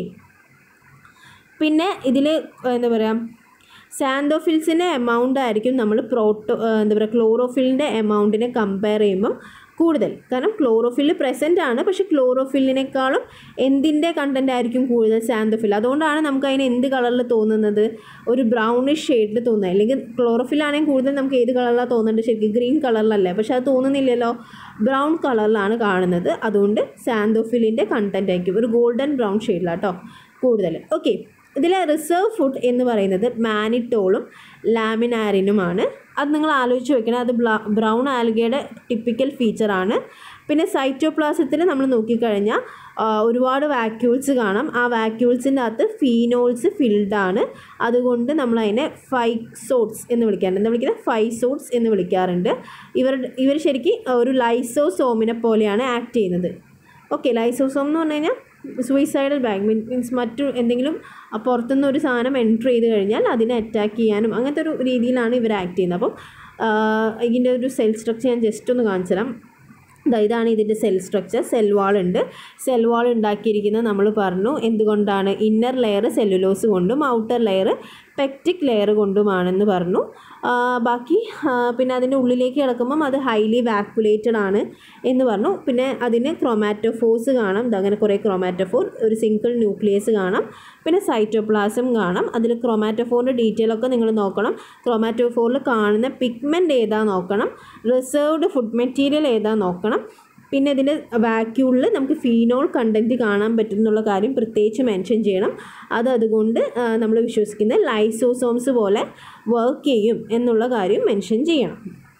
പിന്നെ ഇതിൽ എന്താ പറയുക സാന്തോഫിൽസിൻ്റെ എമൗണ്ട് ആയിരിക്കും നമ്മൾ പ്രോട്ടോ എന്താ പറയുക ക്ലോറോഫിലിൻ്റെ എമൗണ്ടിനെ കമ്പയർ ചെയ്യുമ്പം കൂടുതൽ കാരണം ക്ലോറോഫിൽ പ്രസൻ്റ് ആണ് പക്ഷെ ക്ലോറോഫിലിനേക്കാളും എന്തിൻ്റെ കണ്ടൻ്റ് ആയിരിക്കും കൂടുതൽ സാന്തോഫിൽ അതുകൊണ്ടാണ് നമുക്ക് അതിന് എന്ത് കളറിൽ തോന്നുന്നത് ഒരു ബ്രൗണിഷ് ഷെയ്ഡിൽ തോന്നുന്നത് അല്ലെങ്കിൽ ക്ലോറോഫിലാണെങ്കിൽ കൂടുതൽ നമുക്ക് ഏത് കളറിലാണ് തോന്നുന്നുണ്ട് ശരിക്കും ഗ്രീൻ കളറിലല്ലേ പക്ഷെ അത് തോന്നുന്നില്ലല്ലോ ബ്രൗൺ കളറിലാണ് കാണുന്നത് അതുകൊണ്ട് സാന്തോഫിലിൻ്റെ കണ്ടൻ്റ് ആയിരിക്കും ഒരു ഗോൾഡൻ ബ്രൗൺ ഷെയ്ഡിലാട്ടോ കൂടുതൽ ഓക്കെ ഇതിലെ റിസർവ് ഫുഡ് എന്ന് പറയുന്നത് മാനിറ്റോളും ലാമിനാരിനുമാണ് അത് നിങ്ങൾ ആലോചിച്ച് വെക്കണം അത് ബ്രൗൺ ആൽഗയുടെ ടിപ്പിക്കൽ ഫീച്ചറാണ് പിന്നെ സൈറ്റോപ്ലാസത്തിൽ നമ്മൾ നോക്കിക്കഴിഞ്ഞാൽ ഒരുപാട് വാക്യൂൾസ് കാണാം ആ വാക്യൂൾസിൻ്റെ അകത്ത് ഫീനോൾസ് ഫിൽഡാണ് അതുകൊണ്ട് നമ്മൾ അതിനെ ഫൈസോട്സ് എന്ന് വിളിക്കാറുണ്ട് എന്താ വിളിക്കുന്നത് ഫൈസോട്സ് എന്ന് വിളിക്കാറുണ്ട് ഇവർ ഇവർ ശരിക്കും ഒരു ലൈസോസോമിനെ പോലെയാണ് ആക്ട് ചെയ്യുന്നത് ഓക്കെ ലൈസോസോം എന്ന് പറഞ്ഞു കഴിഞ്ഞാൽ സൂയിസൈഡൽ ബാഗ് മീൻസ് മറ്റു എന്തെങ്കിലും പുറത്തുനിന്ന് ഒരു സാധനം എൻറ്റർ ചെയ്ത് കഴിഞ്ഞാൽ അതിനെ അറ്റാക്ക് ചെയ്യാനും അങ്ങനത്തെ ഒരു രീതിയിലാണ് ഇവർ ആക്ട് ചെയ്യുന്നത് അപ്പം ഇതിൻ്റെ ഒരു സെൽ സ്ട്രക്ചർ ഞാൻ ജസ്റ്റ് ഒന്ന് കാണിച്ചു തരാം ഇതാണ് ഇതിൻ്റെ സെൽ സ്ട്രക്ചർ സെൽ വാൾ ഉണ്ട് സെൽ വാൾ ഉണ്ടാക്കിയിരിക്കുന്നത് നമ്മൾ പറഞ്ഞു എന്തുകൊണ്ടാണ് ഇന്നർ ലെയർ സെല്ലുലോസ് കൊണ്ടും ഔട്ടർ ലെയർ പെക്റ്റിക് ലെയർ കൊണ്ടുമാണെന്ന് പറഞ്ഞു ബാക്കി പിന്നെ അതിൻ്റെ ഉള്ളിലേക്ക് കിടക്കുമ്പം അത് ഹൈലി വാക്കുലേറ്റഡ് ആണ് എന്ന് പറഞ്ഞു പിന്നെ അതിന് ക്രൊമാറ്റോഫോഴ്സ് കാണാം അങ്ങനെ കുറേ ക്രൊമാറ്റോഫോർ ഒരു സിംഗിൾ ന്യൂക്ലിയസ് കാണാം പിന്നെ സൈറ്റോപ്ലാസം കാണാം അതിൽ ക്രൊമാറ്റോഫോറിൻ്റെ ഡീറ്റെയിൽ ഒക്കെ നിങ്ങൾ നോക്കണം ക്രൊമാറ്റോഫോറിൽ കാണുന്ന പിഗ്മെൻറ്റ് ഏതാ നോക്കണം റിസർവ്ഡ് ഫുഡ് മെറ്റീരിയൽ ഏതാ നോക്കണം പിന്നെ ഇതിൻ്റെ വാക്യൂളിൽ നമുക്ക് ഫീനോൾ കണ്ടൻറ്റ് കാണാൻ പറ്റും എന്നുള്ള കാര്യം പ്രത്യേകിച്ച് മെൻഷൻ ചെയ്യണം അത് അതുകൊണ്ട് നമ്മൾ വിശ്വസിക്കുന്ന ലൈസോസോംസ് പോലെ വർക്ക് ചെയ്യും എന്നുള്ള കാര്യം മെൻഷൻ ചെയ്യണം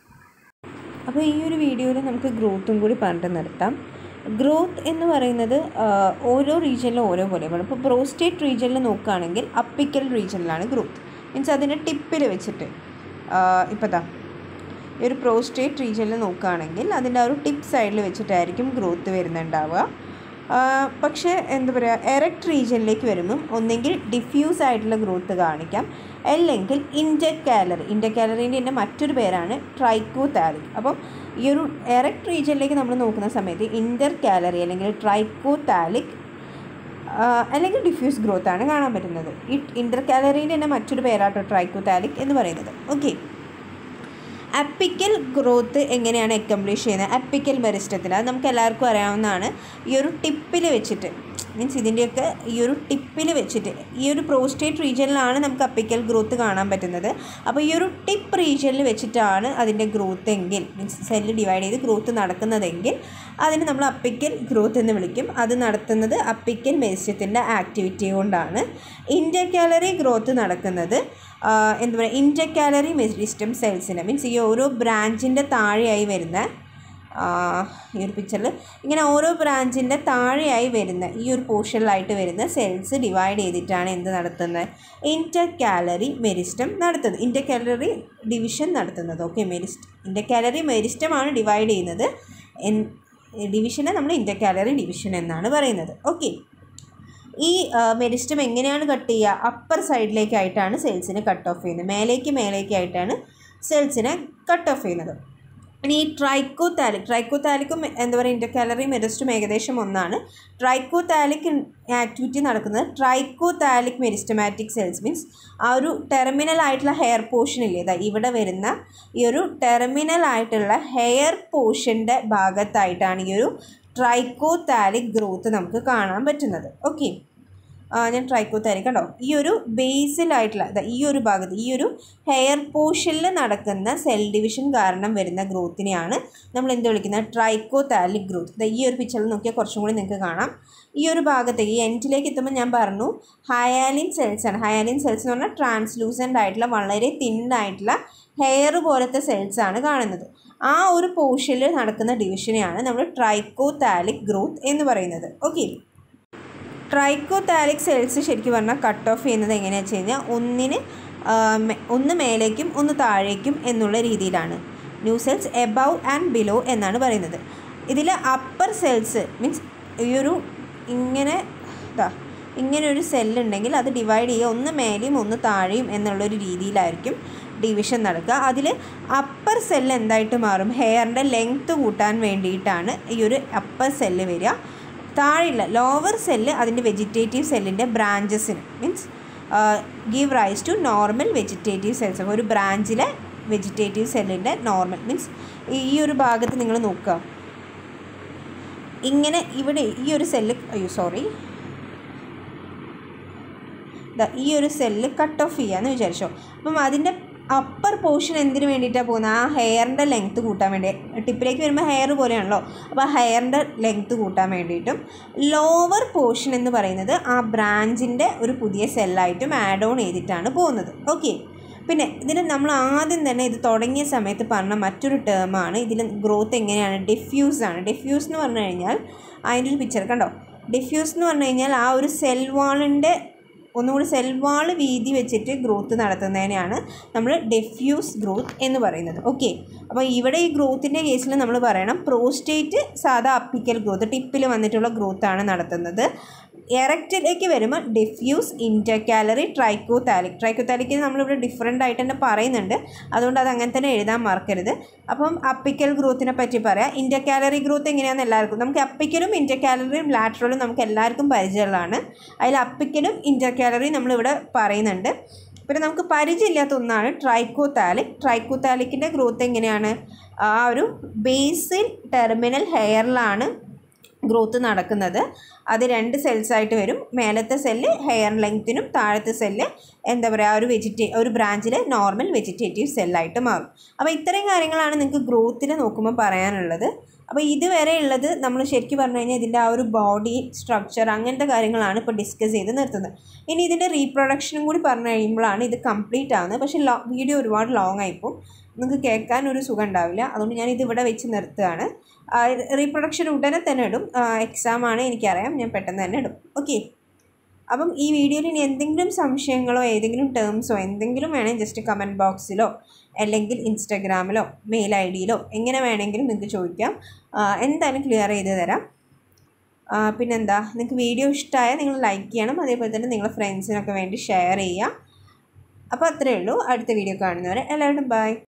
അപ്പോൾ ഈ ഒരു വീഡിയോയിൽ നമുക്ക് ഗ്രോത്തും കൂടി പറഞ്ഞിട്ട് നിർത്താം ഗ്രോത്ത് എന്ന് പറയുന്നത് ഓരോ റീജിയനിലും ഓരോ പോലെയാണ് ഇപ്പോൾ പ്രോസ്റ്റേറ്റ് റീജിയനിൽ നോക്കുകയാണെങ്കിൽ അപ്പിക്കൽ റീജിയനിലാണ് ഗ്രോത്ത് മീൻസ് അതിൻ്റെ ടിപ്പിൽ വെച്ചിട്ട് ഇപ്പോൾ ദാ ഈ ഒരു പ്രോസ്റ്റേറ്റ് റീജിയനിൽ നോക്കുകയാണെങ്കിൽ അതിൻ്റെ ആ ഒരു ടിപ്പ് സൈഡിൽ വെച്ചിട്ടായിരിക്കും ഗ്രോത്ത് വരുന്നുണ്ടാവുക പക്ഷേ എന്താ പറയുക എറക്റ്റ് റീജിയനിലേക്ക് വരുമ്പം ഒന്നെങ്കിൽ ഡിഫ്യൂസ് ആയിട്ടുള്ള ഗ്രോത്ത് കാണിക്കാം അല്ലെങ്കിൽ ഇൻറ്റക്കാലറി ഇൻറ്റക്കാലറീൻ്റെ തന്നെ മറ്റൊരു പേരാണ് ട്രൈക്കോതാലിക് അപ്പം ഈ ഒരു എറക്റ്റ് റീജിയനിലേക്ക് നമ്മൾ നോക്കുന്ന സമയത്ത് ഇൻ്റർ കാലറി അല്ലെങ്കിൽ ട്രൈക്കോതാലിക് അല്ലെങ്കിൽ ഡിഫ്യൂസ് ഗ്രോത്ത് ആണ് കാണാൻ പറ്റുന്നത് ഈ ഇൻ്റർ കാലറീൻ്റെ തന്നെ മറ്റൊരു പേരാട്ടോ ട്രൈക്കോതാലിക് എന്ന് പറയുന്നത് ഓക്കെ അപ്പിക്കൽ ഗ്രോത്ത് എങ്ങനെയാണ് അക്കംപ്ലിഷ് ചെയ്യുന്നത് അപ്പിക്കൽ മെറിസ്റ്റത്തിൽ അത് നമുക്ക് എല്ലാവർക്കും അറിയാവുന്നതാണ് ഈ ഒരു ടിപ്പിൽ വെച്ചിട്ട് മീൻസ് ഇതിൻ്റെയൊക്കെ ഈ ഒരു ടിപ്പിൽ വെച്ചിട്ട് ഈ ഒരു പ്രോസ്റ്റേറ്റ് റീജിയനിലാണ് നമുക്ക് അപ്പിക്കൽ ഗ്രോത്ത് കാണാൻ പറ്റുന്നത് അപ്പോൾ ഈ ഒരു ടിപ്പ് റീജിയനിൽ വെച്ചിട്ടാണ് അതിൻ്റെ ഗ്രോത്ത് എങ്കിൽ മീൻസ് സെല്ല് ഡിവൈഡ് ചെയ്ത് ഗ്രോത്ത് നടക്കുന്നതെങ്കിൽ അതിന് നമ്മൾ അപ്പിക്കൽ ഗ്രോത്ത് എന്ന് വിളിക്കും അത് നടത്തുന്നത് അപ്പിക്കൽ മെരിസ്റ്റത്തിൻ്റെ ആക്ടിവിറ്റി കൊണ്ടാണ് ഇൻറ്റർകാലറി ഗ്രോത്ത് നടക്കുന്നത് എന്താ പറയുക ഇൻറ്റർകാലറി മെരിസ്റ്റം സെൽസിന് മീൻസ് ഈ ഓരോ ബ്രാഞ്ചിൻ്റെ താഴെയായി വരുന്ന ഈ ഒരു പിക്ചറിൽ ഇങ്ങനെ ഓരോ ബ്രാഞ്ചിൻ്റെ താഴെയായി വരുന്ന ഈ ഒരു പോർഷനിലായിട്ട് വരുന്ന സെൽസ് ഡിവൈഡ് ചെയ്തിട്ടാണ് എന്ത് നടത്തുന്നത് ഇൻറ്റർ കാലറി മെരിസ്റ്റം നടത്തുന്നത് ഇൻറ്റർ കാലറി ഡിവിഷൻ നടത്തുന്നത് ഓക്കെ മെരിസ്റ്റ് ഇൻറ്റർ കാലറി മെരിസ്റ്റമാണ് ഡിവൈഡ് ചെയ്യുന്നത് എൻ ഡിവിഷനെ നമ്മൾ ഇൻറ്റർ കാലറി ഡിവിഷൻ എന്നാണ് പറയുന്നത് ഓക്കെ ഈ മെരിസ്റ്റം എങ്ങനെയാണ് കട്ട് ചെയ്യുക അപ്പർ സൈഡിലേക്കായിട്ടാണ് സെൽസിനെ കട്ട് ഓഫ് ചെയ്യുന്നത് മേലേക്ക് മേലേക്കായിട്ടാണ് സെൽസിനെ കട്ട് ഓഫ് ചെയ്യുന്നത് ഇനി ഈ ട്രൈക്കോതാലിക് ട്രൈക്കോതാലിക്കും എന്താ പറയുക ഇൻ്റർകാലറി മെരിസ്റ്റും ഏകദേശം ഒന്നാണ് ട്രൈക്കോതാലിക് ആക്ടിവിറ്റി നടക്കുന്നത് ട്രൈക്കോതാലിക് മെരിസ്റ്റമാറ്റിക് സെൽസ് മീൻസ് ആ ഒരു ടെർമിനൽ ആയിട്ടുള്ള ഹെയർ പോർഷൻ ഇല്ലേ ഇതാ ഇവിടെ വരുന്ന ഈ ഒരു ടെർമിനൽ ആയിട്ടുള്ള ഹെയർ പോർഷൻ്റെ ഭാഗത്തായിട്ടാണ് ഈ ഒരു ട്രൈക്കോതാലിക് ഗ്രോത്ത് നമുക്ക് കാണാൻ പറ്റുന്നത് ഓക്കെ ആ, ഞാൻ ട്രൈക്കോത്താരി കണ്ടോ ഈ ഒരു ബേസിലായിട്ടുള്ള ദാ ഈ ഒരു ഭാഗത്ത് ഈ ഒരു ഹെയർ പോർഷനിൽ നടക്കുന്ന സെൽ ഡിവിഷൻ കാരണം വരുന്ന ഗ്രോത്തിനെയാണ് നമ്മൾ എന്ത് വിളിക്കുന്നത് ട്രൈക്കോതാലിക് ഗ്രോത്ത് ദാ ഈ ഒരു പിക്ചറിൽ നോക്കിയാൽ കുറച്ചും കൂടി നിങ്ങൾക്ക് കാണാം ഈ ഒരു ഭാഗത്തേക്ക് ഈ എൻഡിലേക്ക് എത്തുമ്പോൾ ഞാൻ പറഞ്ഞു ഹയാലിൻ സെൽസ് ആണ് ഹയാലിൻ സെൽസ് എന്ന് പറഞ്ഞാൽ ട്രാൻസ്ലൂസൻ്റ് ആയിട്ടുള്ള വളരെ തിന്നായിട്ടുള്ള ഹെയർ പോലത്തെ സെൽസ് ആണ് കാണുന്നത് ആ ഒരു പോർഷനിൽ നടക്കുന്ന ഡിവിഷനെയാണ് നമ്മൾ ട്രൈക്കോതാലിക് ഗ്രോത്ത് എന്ന് പറയുന്നത് ഓക്കെ ട്രൈക്കോതാലിക് സെൽസ് ശരിക്കും പറഞ്ഞാൽ കട്ട് ഓഫ് ചെയ്യുന്നത് എങ്ങനെയാണെന്ന് വെച്ച് കഴിഞ്ഞാൽ ഒന്നിന് ആ, മെ- ഒന്ന് മേലേക്കും ഒന്ന് താഴേക്കും എന്നുള്ള രീതിയിലാണ് new cells above and below എന്നാണ് പറയുന്നത് ഇതിൽ അപ്പർ സെൽസ് മീൻസ് ഈ ഒരു ഇങ്ങനെ ഇതാ ഇങ്ങനെ ഒരു സെല്ലുണ്ടെങ്കിൽ അത് ഡിവൈഡ് ചെയ്യുക ഒന്ന് മേലെയും ഒന്ന് താഴെയും എന്നുള്ളൊരു രീതിയിലായിരിക്കും ഡിവിഷൻ നടക്കുക അതിൽ അപ്പർ സെല്ല് എന്തായിട്ട് മാറും ഹെയറിൻ്റെ ലെങ്ത്ത് കൂട്ടാൻ വേണ്ടിയിട്ടാണ് ഈ ഒരു അപ്പർ സെല്ല് വരിക താഴെയുള്ള ലോവർ സെല്ല് അതിൻ്റെ വെജിറ്റേറ്റീവ് സെല്ലിൻ്റെ ബ്രാഞ്ചസിന് means give rise to normal vegetative cells ഒരു ബ്രാഞ്ചിലെ വെജിറ്റേറ്റീവ് സെല്ലിൻ്റെ നോർമൽ മീൻസ് ഈ ഒരു ഭാഗത്ത് നിങ്ങൾ നോക്കുക ഇങ്ങനെ ഇവിടെ ഈ ഒരു സെല്ല് അയ്യോ സോറി ദാ ഈ ഒരു സെല്ല് കട്ട് ഓഫ് ചെയ്യാന്ന് വിചാരിച്ചോ അപ്പം അതിൻ്റെ അപ്പർ പോർഷൻ എന്തിനു വേണ്ടിയിട്ടാണ് പോകുന്നത് ആ ഹെയറിൻ്റെ ലെങ്ത്ത് കൂട്ടാൻ വേണ്ടി ടിപ്പിലേക്ക് വരുമ്പോൾ ഹെയർ പോലെയാണല്ലോ അപ്പോൾ ആ ഹെയറിൻ്റെ ലെങ്ത്ത് കൂട്ടാൻ വേണ്ടിയിട്ടും ലോവർ പോർഷൻ എന്ന് പറയുന്നത് ആ ബ്രാഞ്ചിൻ്റെ ഒരു പുതിയ സെല്ലായിട്ടും ആഡ് ഓൺ ചെയ്തിട്ടാണ് പോകുന്നത് ഓക്കെ പിന്നെ ഇതിന് നമ്മൾ ആദ്യം തന്നെ ഇത് തുടങ്ങിയ സമയത്ത് പറഞ്ഞ മറ്റൊരു ടേമാണ് ഇതിൽ ഗ്രോത്ത് എങ്ങനെയാണ് ഡിഫ്യൂസ് ആണ് ഡിഫ്യൂസ് എന്ന് പറഞ്ഞു കഴിഞ്ഞാൽ അതിൻ്റെ ഒരു പിക്ചർ കണ്ടോ ഡിഫ്യൂസ് എന്ന് പറഞ്ഞു കഴിഞ്ഞാൽ ആ ഒരു സെൽ വാളിൻ്റെ ഒന്നുകൂടി സെൽ വാൾ വീതി വെച്ചിട്ട് ഗ്രോത്ത് നടത്തുന്നതിനെയാണ് നമ്മൾ ഡെഫ്യൂസ് ഗ്രോത്ത് എന്ന് പറയുന്നത് ഓക്കെ അപ്പോൾ ഇവിടെ ഈ ഗ്രോത്തിൻ്റെ കേസിൽ നമ്മൾ പറയണം പ്രോസ്റ്റേറ്റ് സാധാ അപ്പിക്കൽ ഗ്രോത്ത് ടിപ്പിൽ വന്നിട്ടുള്ള ഗ്രോത്താണ് നടത്തുന്നത് എറക്റ്റിലേക്ക് വരുമ്പോൾ ഡിഫ്യൂസ് ഇൻറ്റർകാലറി ട്രൈക്കോതാലിക് ട്രൈക്കോതാലിക് നമ്മളിവിടെ ഡിഫറെൻ്റ് ആയിട്ട് തന്നെ പറയുന്നുണ്ട് അതുകൊണ്ട് അത് അങ്ങനെ തന്നെ എഴുതാൻ മറക്കരുത് അപ്പം അപ്പിക്കൽ ഗ്രോത്തിനെ പറ്റി പറയാം ഇൻറ്റർകാലറി ഗ്രോത്ത് എങ്ങനെയാണെന്ന് എല്ലാവർക്കും നമുക്ക് അപ്പിക്കലും ഇൻറ്റർകാലറിയും ലാറ്ററലും നമുക്ക് എല്ലാവർക്കും പരിചയമുള്ളതാണ് അതിൽ അപ്പിക്കലും ഇൻറ്റർകാലറിയും നമ്മളിവിടെ പറയുന്നുണ്ട് പിന്നെ നമുക്ക് പരിചയമില്ലാത്ത ഒന്നാണ് ട്രൈക്കോതാലിക് ട്രൈക്കോതാലിക്കിൻ്റെ ഗ്രോത്ത് എങ്ങനെയാണ് ആ ഒരു ബേസിൽ ടെർമിനൽ ഹെയറിലാണ് ഗ്രോത്ത് നടക്കുന്നത് അത് രണ്ട് സെൽസ് ആയിട്ട് വരും മേലത്തെ സെല്ല് ഹെയർ ലെങ്ത്തിനും താഴത്തെ സെല്ല് എന്താ പറയുക ഒരു വെജിറ്റേ ഒരു ബ്രാഞ്ചിലെ നോർമൽ വെജിറ്റേറ്റീവ് സെല്ലായിട്ട് മാറും അപ്പോൾ ഇത്രയും കാര്യങ്ങളാണ് നിങ്ങൾക്ക് ഗ്രോത്തിൽ നോക്കുമ്പോൾ പറയാനുള്ളത് അപ്പോൾ ഇതുവരെ ഉള്ളത് നമ്മൾ ശരിക്കും പറഞ്ഞു കഴിഞ്ഞാൽ ഇതിൻ്റെ ആ ഒരു ബോഡി സ്ട്രക്ചർ അങ്ങനത്തെ കാര്യങ്ങളാണ് ഇപ്പോൾ ഡിസ്കസ് ചെയ്ത് നിർത്തുന്നത് ഇനി ഇതിൻ്റെ റീപ്രൊഡക്ഷനും കൂടി പറഞ്ഞു കഴിയുമ്പോഴാണ് ഇത് കംപ്ലീറ്റ് ആവുന്നത് പക്ഷേ ലോ വീഡിയോ ഒരുപാട് ലോങ് ആയിപ്പോൾ നിങ്ങൾക്ക് കേൾക്കാൻ ഒരു സുഖം ഉണ്ടാവില്ല അതുകൊണ്ട് ഞാൻ ഇത് ഇവിടെ വെച്ച് നിർത്തുകയാണ് റീപ്രൊഡക്ഷൻ ഉടനെ തന്നെ ഇടും എക്സാം ആണ് എനിക്കറിയാം ഞാൻ പെട്ടെന്ന് തന്നെ ഇടും ഓക്കെ അപ്പം ഈ വീഡിയോയിൽ ഇനി എന്തെങ്കിലും സംശയങ്ങളോ ഏതെങ്കിലും ടേംസോ എന്തെങ്കിലും വേണമെങ്കിൽ ജസ്റ്റ് കമൻറ്റ് ബോക്സിലോ അല്ലെങ്കിൽ ഇൻസ്റ്റഗ്രാമിലോ മെയിൽ ഐ ഡിയിലോ എങ്ങനെ വേണമെങ്കിലും നിങ്ങൾക്ക് ചോദിക്കാം ആ, എന്തായാലും ക്ലിയർ ചെയ്ത് തരാം ആ, പിന്നെന്താ നിങ്ങൾക്ക് വീഡിയോ ഇഷ്ടമായാൽ നിങ്ങൾ ലൈക്ക് ചെയ്യണം അതേപോലെ തന്നെ നിങ്ങളുടെ ഫ്രണ്ട്സിനൊക്കെ വേണ്ടി ഷെയർ ചെയ്യുക അപ്പോൾ അത്രയേ ഉള്ളൂ അടുത്ത വീഡിയോ കാണുന്നവരെ എല്ലാവരും ബൈ